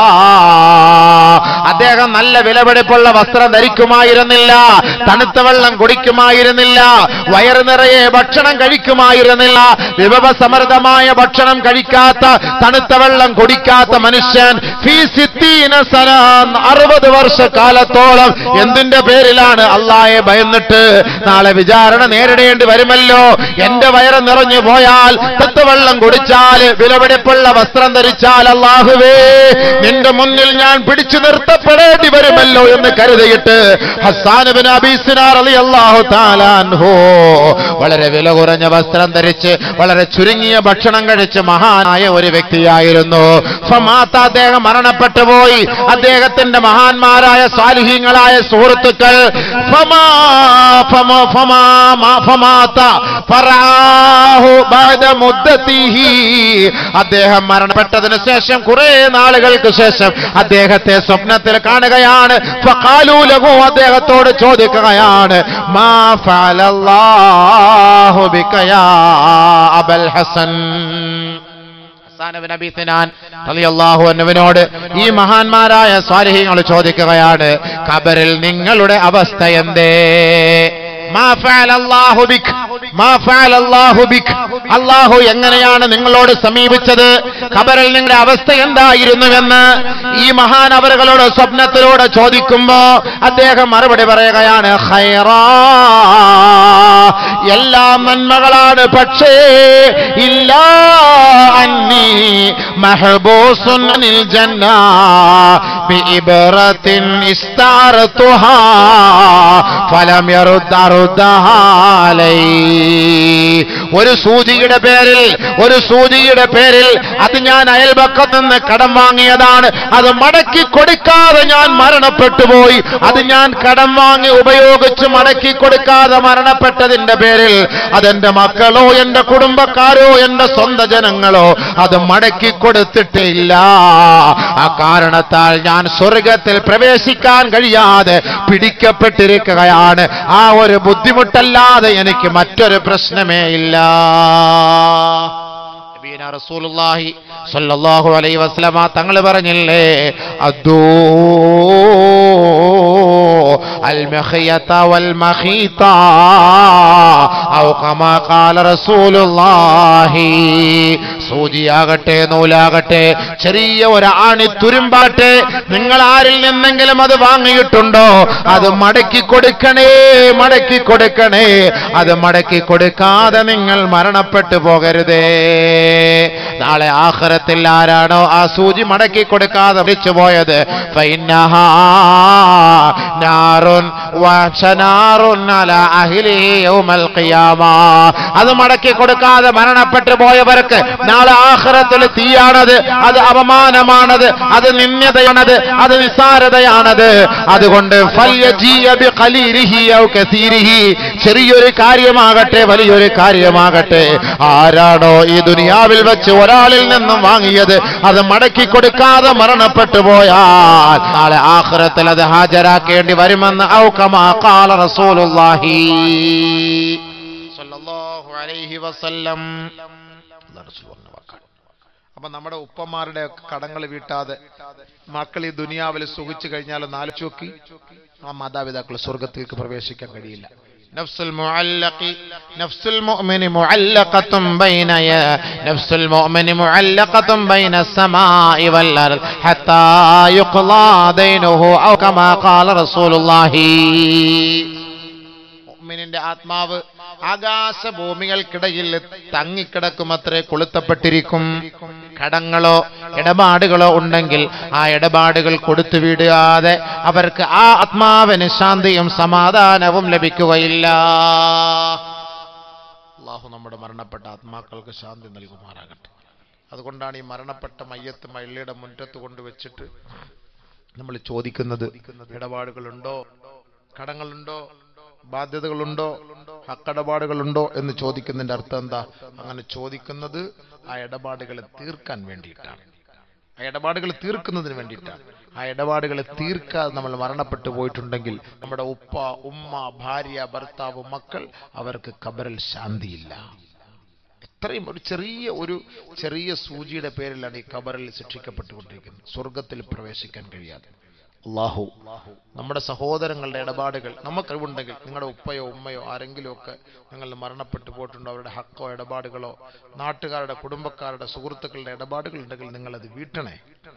അദ്ദേഹം നല്ല വിലപിടിപ്പുള്ള വസ്ത്രം ധരിക്കുമായിരുന്നില്ല തണുത്ത വെള്ളം കുടിക്കുമായിരുന്നില്ല വയറ് നിറയെ ഭക്ഷണം കഴിക്കുമായിരുന്നില്ല വിഭവസമൃദ്ധമായ ഭക്ഷണം കഴിക്കാത്ത തണുത്ത വെള്ളം കുടിക്കാത്ത മനുഷ്യൻ ഫീ സിത്തീന സന അറുപത് വർഷക്കാലത്തോളം എന്തിന്റെ പേരിലാണ് അള്ളായെ ഭയന്നിട്ട് നാളെ വിചാരണ നേരിടേണ്ടി വരുമല്ലോ എന്റെ വയറ് നിറഞ്ഞു പോയാൽ തത്വവെള്ളം കുടിച്ചാൽ വിലപിടിപ്പുള്ള വസ്ത്രം ധരിച്ചാൽ അള്ളാഹുവേ നിന്റെ മുന്നിൽ ഞാൻ പിടിച്ചു നിർത്തപ്പെടേണ്ടി വരുമല്ലോ എന്ന് കരുതിയിട്ട് ഹസാനുബിൻ അബീസിനാർ അലി അള്ളാഹു താലാൻഹോ വളരെ വില കുറഞ്ഞ വസ്ത്രം ധരിച്ച് വളരെ ചുരുങ്ങിയ ഭക്ഷണം കഴിച്ച് മഹാനായ ഒരു വ്യക്തിയായിരുന്നു ഫമാത്ത അദ്ദേഹം മരണപ്പെട്ടു പോയി അദ്ദേഹത്തിന്റെ മഹാന്മാരായ സ്വാലിഹീങ്ങളായ സുഹൃത്തുക്കൾ ഫമാ ഫമാ ഫമാ മാ ഫമാത്ത ഫറാഹു ബഅദ മുദ്ദത്തിഹി അദ്ദേഹം മരണപ്പെട്ടതിന് ശേഷം കുറെ നാളുകൾക്ക് ശേഷം അദ്ദേഹത്തെ സ്വപ്നത്തിൽ കാണുകയാണ് ഫഖാലൂ ലഹു അദ്ദേഹത്തോട് ചോദിക്കുകയാണ് മാ ഫഅലല്ലാഹു ബിക യാ അബൽ ഹസൻ ഹസ്സാനബിൻ അബി സിനാൻ റളിയല്ലാഹു അൻഹുവിനോട് ഈ മഹാന്മാരായ സ്വാലിഹീങ്ങൾ ചോദിക്കുകയാണ് ഖബറിൽ നിങ്ങളുടെ അവസ്ഥ എന്തേ മാ ഫഅല അല്ലാഹു ബിക് മാ ഫഅല അല്ലാഹു ബിക് അല്ലാഹു എങ്ങനെയാണ് നിങ്ങളോട് സമീപിച്ചത് ഖബറിൽ നിങ്ങളുടെ അവസ്ഥ എന്തായിരുന്നുവെന്ന് ഈ മഹാൻ അവരുകളോട് സ്വപ്നത്തിലൂടെ ചോദിക്കുമ്പോ അദ്ദേഹം മറുപടി പറയുകയാണ് ഖൈറാ എല്ലാം നന്മകളാണ് പക്ഷേ ഇല്ല അന്നി മഹബൂസുൻ അനിൽ ജന്ന ബിഇബ്റത്തിൻ ഇസ്താറതുഹാ ഫലം യറുദ് അറുദഹാ അലൈ ഒരു സൂചിയുടെ പേരിൽ ഒരു സൂചിയുടെ പേരിൽ അത് ഞാൻ അയൽപക്കത്ത് നിന്ന് കടം വാങ്ങിയതാണ് അത് മടക്കി കൊടുക്കാതെ ഞാൻ മരണപ്പെട്ടു പോയി അത് ഞാൻ കടം വാങ്ങി ഉപയോഗിച്ച് മടക്കി കൊടുക്കാതെ മരണപ്പെട്ടതിന്റെ പേരിൽ അതെന്റെ മക്കളോ എന്റെ കുടുംബക്കാരോ എന്റെ സ്വന്തം ജനങ്ങളോ അത് മടക്കി കൊടുത്തിട്ടില്ല ആ കാരണത്താൽ ഞാൻ സ്വർഗത്തിൽ പ്രവേശിക്കാൻ കഴിയാതെ പിടിക്കപ്പെട്ടിരിക്കുകയാണ് ആ ഒരു ബുദ്ധിമുട്ടല്ലാതെ എനിക്ക് മറ്റൊരു പ്രശ്നമേ ഇല്ല നബീന റസൂലുള്ളാഹി സ്വല്ലല്ലാഹു അലൈഹി വസല്ലമ തങ്ങൾ പറഞ്ഞില്ലേ അദൂ അൽ മഖിയത വൽ മഖീത ഔ കമാ ഖാല റസൂലുള്ളാഹി സൂചിയാകട്ടെ നൂലാകട്ടെ ചെറിയ ഒരു ആണി തുരുമ്പാട്ടെ നിങ്ങൾ ആരിൽ നിന്നെങ്കിലും അത് വാങ്ങിയിട്ടുണ്ടോ അത് മടക്കി കൊടുക്കണേ മടക്കി കൊടുക്കണേ അത് മടക്കി കൊടുക്കാതെ നിങ്ങൾ മരണപ്പെട്ടു പോകരുതേ നാളെ ആഖിറത്തിൽ ആരാണോ ആ സൂചി മടക്കി കൊടുക്കാതെ മരിച്ചു പോയത് ഫൈനഹാ നാറുൻ വശനാറുൻ അലാ അഹ്ലിഹി യൗമൽ ഖിയാമ അത് മടക്കി കൊടുക്കാതെ മരണപ്പെട്ടു പോയവർക്ക് നാളെ ആഖിറത്തിൽ തീയാണത് അത് അപമാനമാണത് അത് നിന്ദ്യതയാണത് അത് നിസ്സാരതയാണത് അതുകൊണ്ട് ഫൽയജീയ ബിഖലീലിഹി ഔ കസീരിഹി ചെറിയൊരു കാര്യമാകട്ടെ വലിയൊരു കാര്യമാകട്ടെ ആരാണോ ഈ ദുനിയാവിൽ വെച്ച് ഒരാളിൽ നിന്നും വാങ്ങിയത് അത് മടക്കി കൊടുക്കാതെ മരണപ്പെട്ടു പോയാൽ നാളെ ആഖിറത്തിൽ അത് ഹാജരാക്കേണ്ടി വരുമെന്ന് ഔകമാ ഖാല റസൂലുള്ളാഹി സ്വല്ലല്ലാഹു അലൈഹി വസല്ലം അല്ലാഹു റസൂൽ പറഞ്ഞ വാക്കാണ് അപ്പൊ നമ്മുടെ ഉപ്പമാരുടെ കടങ്ങൾ വീട്ടാതെ മക്കൾ ഈ ദുനിയാവിൽ സുഖിച്ചു കഴിഞ്ഞാൽ നാലോചിച്ച് നോക്കി ആ മാതാപിതാക്കൾ സ്വർഗത്തിലേക്ക് പ്രവേശിക്കാൻ കഴിയില്ല نفس المعلق نفس المؤمن معلقة بين يا نفس المؤمن معلقة بين السماء والأرض حتى يقضى دينه أو كما قال رسول الله മുഅ്മിനിന്റെ ആത്മാവ് ആകാശഭൂമികൾക്കിടയിൽ തങ്ങിക്കിടക്കുമത്രേ കൊളുത്തപ്പെട്ടിരിക്കും കടങ്ങളോ ഇടപാടുകളോ ഉണ്ടെങ്കിൽ ആ ഇടപാടുകൾ കൊടുത്തു വിടാതെ അവർക്ക് ആ ആത്മാവിന് ശാന്തിയും സമാധാനവും ലഭിക്കുകയില്ല അള്ളാഹു നമ്മുടെ മരണപ്പെട്ട ആത്മാക്കൾക്ക് ശാന്തി നൽകുമാറാകട്ടെ അതുകൊണ്ടാണ് ഈ മരണപ്പെട്ട മയ്യത്ത് മള്ളിയുടെ മുറ്റത്ത് കൊണ്ടുവച്ചിട്ട് നമ്മൾ ചോദിക്കുന്നത് ഇടപാടുകളുണ്ടോ കടങ്ങളുണ്ടോ ബാധ്യതകളുണ്ടോ ഹക്കടപാടുകളുണ്ടോ എന്ന് ചോദിക്കുന്നതിന്റെ അർത്ഥം എന്താ അങ്ങനെ ചോദിക്കുന്നത് ആ ഇടപാടുകളെ തീർക്കാൻ വേണ്ടിയിട്ടാണ് ആ ഇടപാടുകൾ തീർക്കുന്നതിന് വേണ്ടിയിട്ടാണ് ആ ഇടപാടുകളെ തീർക്കാതെ നമ്മൾ മരണപ്പെട്ടു പോയിട്ടുണ്ടെങ്കിൽ നമ്മുടെ ഉപ്പ ഉമ്മ ഭാര്യ ഭർത്താവ് മക്കൾ അവർക്ക് കബറിൽ ശാന്തിയില്ല ഇത്രയും ഒരു ചെറിയ ഒരു ചെറിയ സൂചിയുടെ പേരിലാണ് ഈ കബറിൽ ശിക്ഷിക്കപ്പെട്ടുകൊണ്ടിരിക്കുന്നത് സ്വർഗത്തിൽ പ്രവേശിക്കാൻ കഴിയാതെ അള്ളാഹു നമ്മുടെ സഹോദരങ്ങളുടെ ഇടപാടുകൾ നമുക്കറിവുണ്ടെങ്കിൽ നിങ്ങളുടെ ഉപ്പയോ ഉമ്മയോ ആരെങ്കിലും ഒക്കെ നിങ്ങൾ മരണപ്പെട്ടു പോയിട്ടുണ്ടോ അവരുടെ ഹക്കോ ഇടപാടുകളോ നാട്ടുകാരുടെ കുടുംബക്കാരുടെ സുഹൃത്തുക്കളുടെ ഇടപാടുകൾ ഉണ്ടെങ്കിൽ നിങ്ങളത് വീട്ടണേ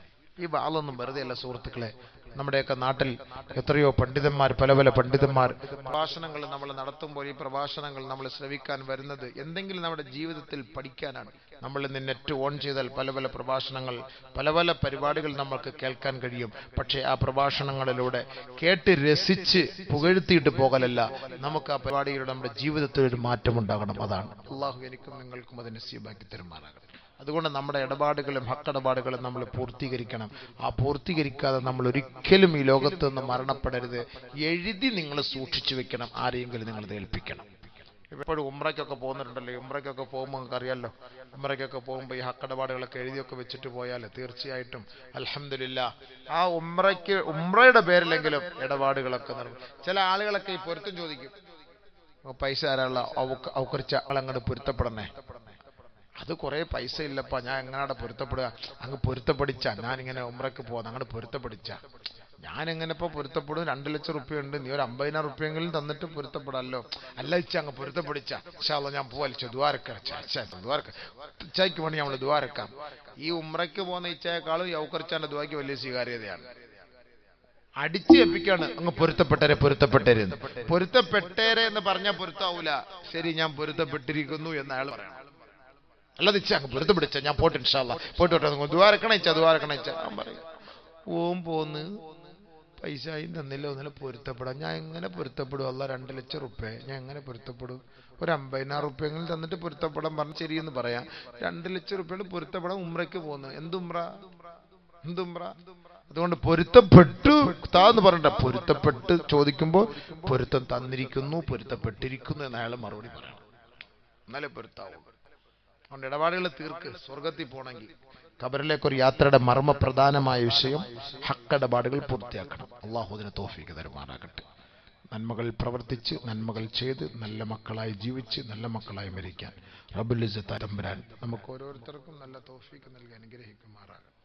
ഈ വാളൊന്നും വെറുതെ അല്ല സുഹൃത്തുക്കളെ നമ്മുടെയൊക്കെ നാട്ടിൽ എത്രയോ പണ്ഡിതന്മാർ പല പല പണ്ഡിതന്മാർ പ്രഭാഷണങ്ങൾ നമ്മൾ നടത്തുമ്പോൾ ഈ പ്രഭാഷണങ്ങൾ നമ്മൾ ശ്രവിക്കാൻ വരുന്നത് എന്തെങ്കിലും നമ്മുടെ ജീവിതത്തിൽ പഠിക്കാനാണ് നമ്മൾ ഇന്ന് നെറ്റ് ഓൺ ചെയ്താൽ പല പല പ്രഭാഷണങ്ങൾ പല പല പരിപാടികൾ നമുക്ക് കേൾക്കാൻ കഴിയും പക്ഷേ ആ പ്രഭാഷണങ്ങളിലൂടെ കേട്ട് രസിച്ച് പുകഴ്ത്തിയിട്ട് പോകലല്ല നമുക്ക് ആ പരിപാടിയിലൂടെ നമ്മുടെ ജീവിതത്തിൽ ഒരു മാറ്റം ഉണ്ടാകണം അതാണ് അള്ളാഹു എനിക്കും നിങ്ങൾക്കും അത് നസീബാക്കി തരുമാറാകട്ടെ അതുകൊണ്ട് നമ്മുടെ ഇടപാടുകളും ഹക്കിടപാടുകളും നമ്മൾ പൂർത്തീകരിക്കണം ആ പൂർത്തീകരിക്കാതെ നമ്മൾ ഒരിക്കലും ഈ ലോകത്ത് നിന്ന് മരണപ്പെടരുത് എഴുതി നിങ്ങൾ സൂക്ഷിച്ചു വെക്കണം ആരെയെങ്കിലും നിങ്ങൾ ഇത് ഏൽപ്പിക്കണം എപ്പോഴും ഉമ്രയ്ക്കൊക്കെ പോകുന്നുണ്ടല്ലോ ഉമ്രയ്ക്കൊക്കെ പോകുമ്പോൾ നിങ്ങൾക്ക് അറിയാമല്ലോ ഉമ്രയ്ക്കൊക്കെ പോകുമ്പോൾ ഈ ഹക്കടപാടുകളൊക്കെ എഴുതിയൊക്കെ വെച്ചിട്ട് പോയാൽ തീർച്ചയായിട്ടും അലഹമില്ല ആ ഉമ്രയ്ക്ക് ഉമ്രയുടെ പേരിലെങ്കിലും ഇടപാടുകളൊക്കെ നടക്കും ചില ആളുകളൊക്കെ ഈ പൊരുത്തം ചോദിക്കും "ഓ, പൈസ ആരാള അവക്കുറിച്ച ആളങ്ങോട്ട് പൊരുത്തപ്പെടണേ അത് കുറെ പൈസ ഇല്ലപ്പാ ഞാൻ എങ്ങനെയാണ് പൊരുത്തപ്പെടുക അങ്ങ് പൊരുത്തപ്പെടിച്ച ഞാൻ ഇങ്ങനെ ഉമ്രക്ക് പോകാൻ അങ്ങോട്ട് പൊരുത്തപ്പെടിച്ച ഞാൻ എങ്ങനെ ഇപ്പൊ പൊരുത്തപ്പെടും രണ്ട് ലക്ഷം റുപ്യ ഉണ്ട് നീ ഒരു അമ്പതിനായിരം റുപ്യെങ്കിലും തന്നിട്ട് പൊരുത്തപ്പെടാമല്ലോ അല്ല ഇച്ച അങ്ങ് പൊരുത്തപ്പെടിച്ച ഇൻഷാല്ല ഞാൻ പോവാലിച്ച ദ്വാരക്ക ദ്വാരക്ക ഇച്ചായ്ക്ക് വേണ്ടി നമ്മൾ ദ്വാരക്കാം ഈ ഉമ്രയ്ക്ക് പോകുന്ന ഇച്ചയേക്കാളും യൗക്കറിച്ചാന്റെ ദ്വാക്ക് വലിയ സ്വീകാര്യതയാണ് അടിച്ചു ഏൽപ്പിക്കാണ് അങ്ങ് പൊരുത്തപ്പെട്ടരെ പൊരുത്തപ്പെട്ടരെ എന്ന് പൊരുത്തപ്പെട്ടേരെ എന്ന് പറഞ്ഞാൽ പൊരുത്താവൂല ശരി ഞാൻ പൊരുത്തപ്പെട്ടിരിക്കുന്നു എന്ന് അയാൾ പറയണം അല്ലാതെ ഇച്ച അങ്ങ് പൊരുത്ത പിടിച്ച ഞാൻ പോട്ടെ ഇൻഷാല്ല പോയിട്ട് വിട്ടോ ദ്വാരക്കണ ഇച്ച ദ്വാരക്കണ ഇച്ച ഞാൻ പറയും ഓം പോന്ന് പൈസയും തന്നില്ല ഒന്നില്ല പൊരുത്തപ്പെടാം ഞാൻ എങ്ങനെ പൊരുത്തപ്പെടും അല്ല രണ്ട് ലക്ഷം റുപ്യ ഞാൻ എങ്ങനെ പൊരുത്തപ്പെടും ഒരു അമ്പതിനായിരം റുപ്യെങ്കിലും തന്നിട്ട് പൊരുത്തപ്പെടാൻ പറഞ്ഞ് ശരിയെന്ന് പറയാം രണ്ട് ലക്ഷം റുപ്യ പൊരുത്തപ്പെടാൻ ഉമ്രയ്ക്ക് പോകുന്നു എന്തുമ്ര എന്തുമ്ര അതുകൊണ്ട് പൊരുത്തപ്പെട്ടു താന്ന് പറഞ്ഞ പൊരുത്തപ്പെട്ട് ചോദിക്കുമ്പോൾ പൊരുത്തം തന്നിരിക്കുന്നു പൊരുത്തപ്പെട്ടിരിക്കുന്നു എന്ന് അയാൾ മറുപടി പറയണം എന്നാലേ പൊരുത്താവുള്ളൂ അതുകൊണ്ട് ഇടപാടുകൾ തീർക്ക് സ്വർഗത്തിൽ പോകണമെങ്കിൽ ഖബറിലേക്ക് ഒരു യാത്രയുടെ മർമ്മപ്രധാനമായ വിഷയം ഹക്കിടപാടുകൾ പൂർത്തിയാക്കണം അള്ളാഹു അതിന് തോഫീക്ക് തരുമാറാകട്ടെ നന്മകൾ പ്രവർത്തിച്ച് നന്മകൾ ചെയ്ത് നല്ല മക്കളായി ജീവിച്ച് നല്ല മക്കളായി മരിക്കാൻ റബുൽ തമ്പുരാൻ നമുക്ക് ഓരോരുത്തർക്കും നല്ല തോഫീക്ക് നൽകി അനുഗ്രഹിക്കുമാറാകട്ടെ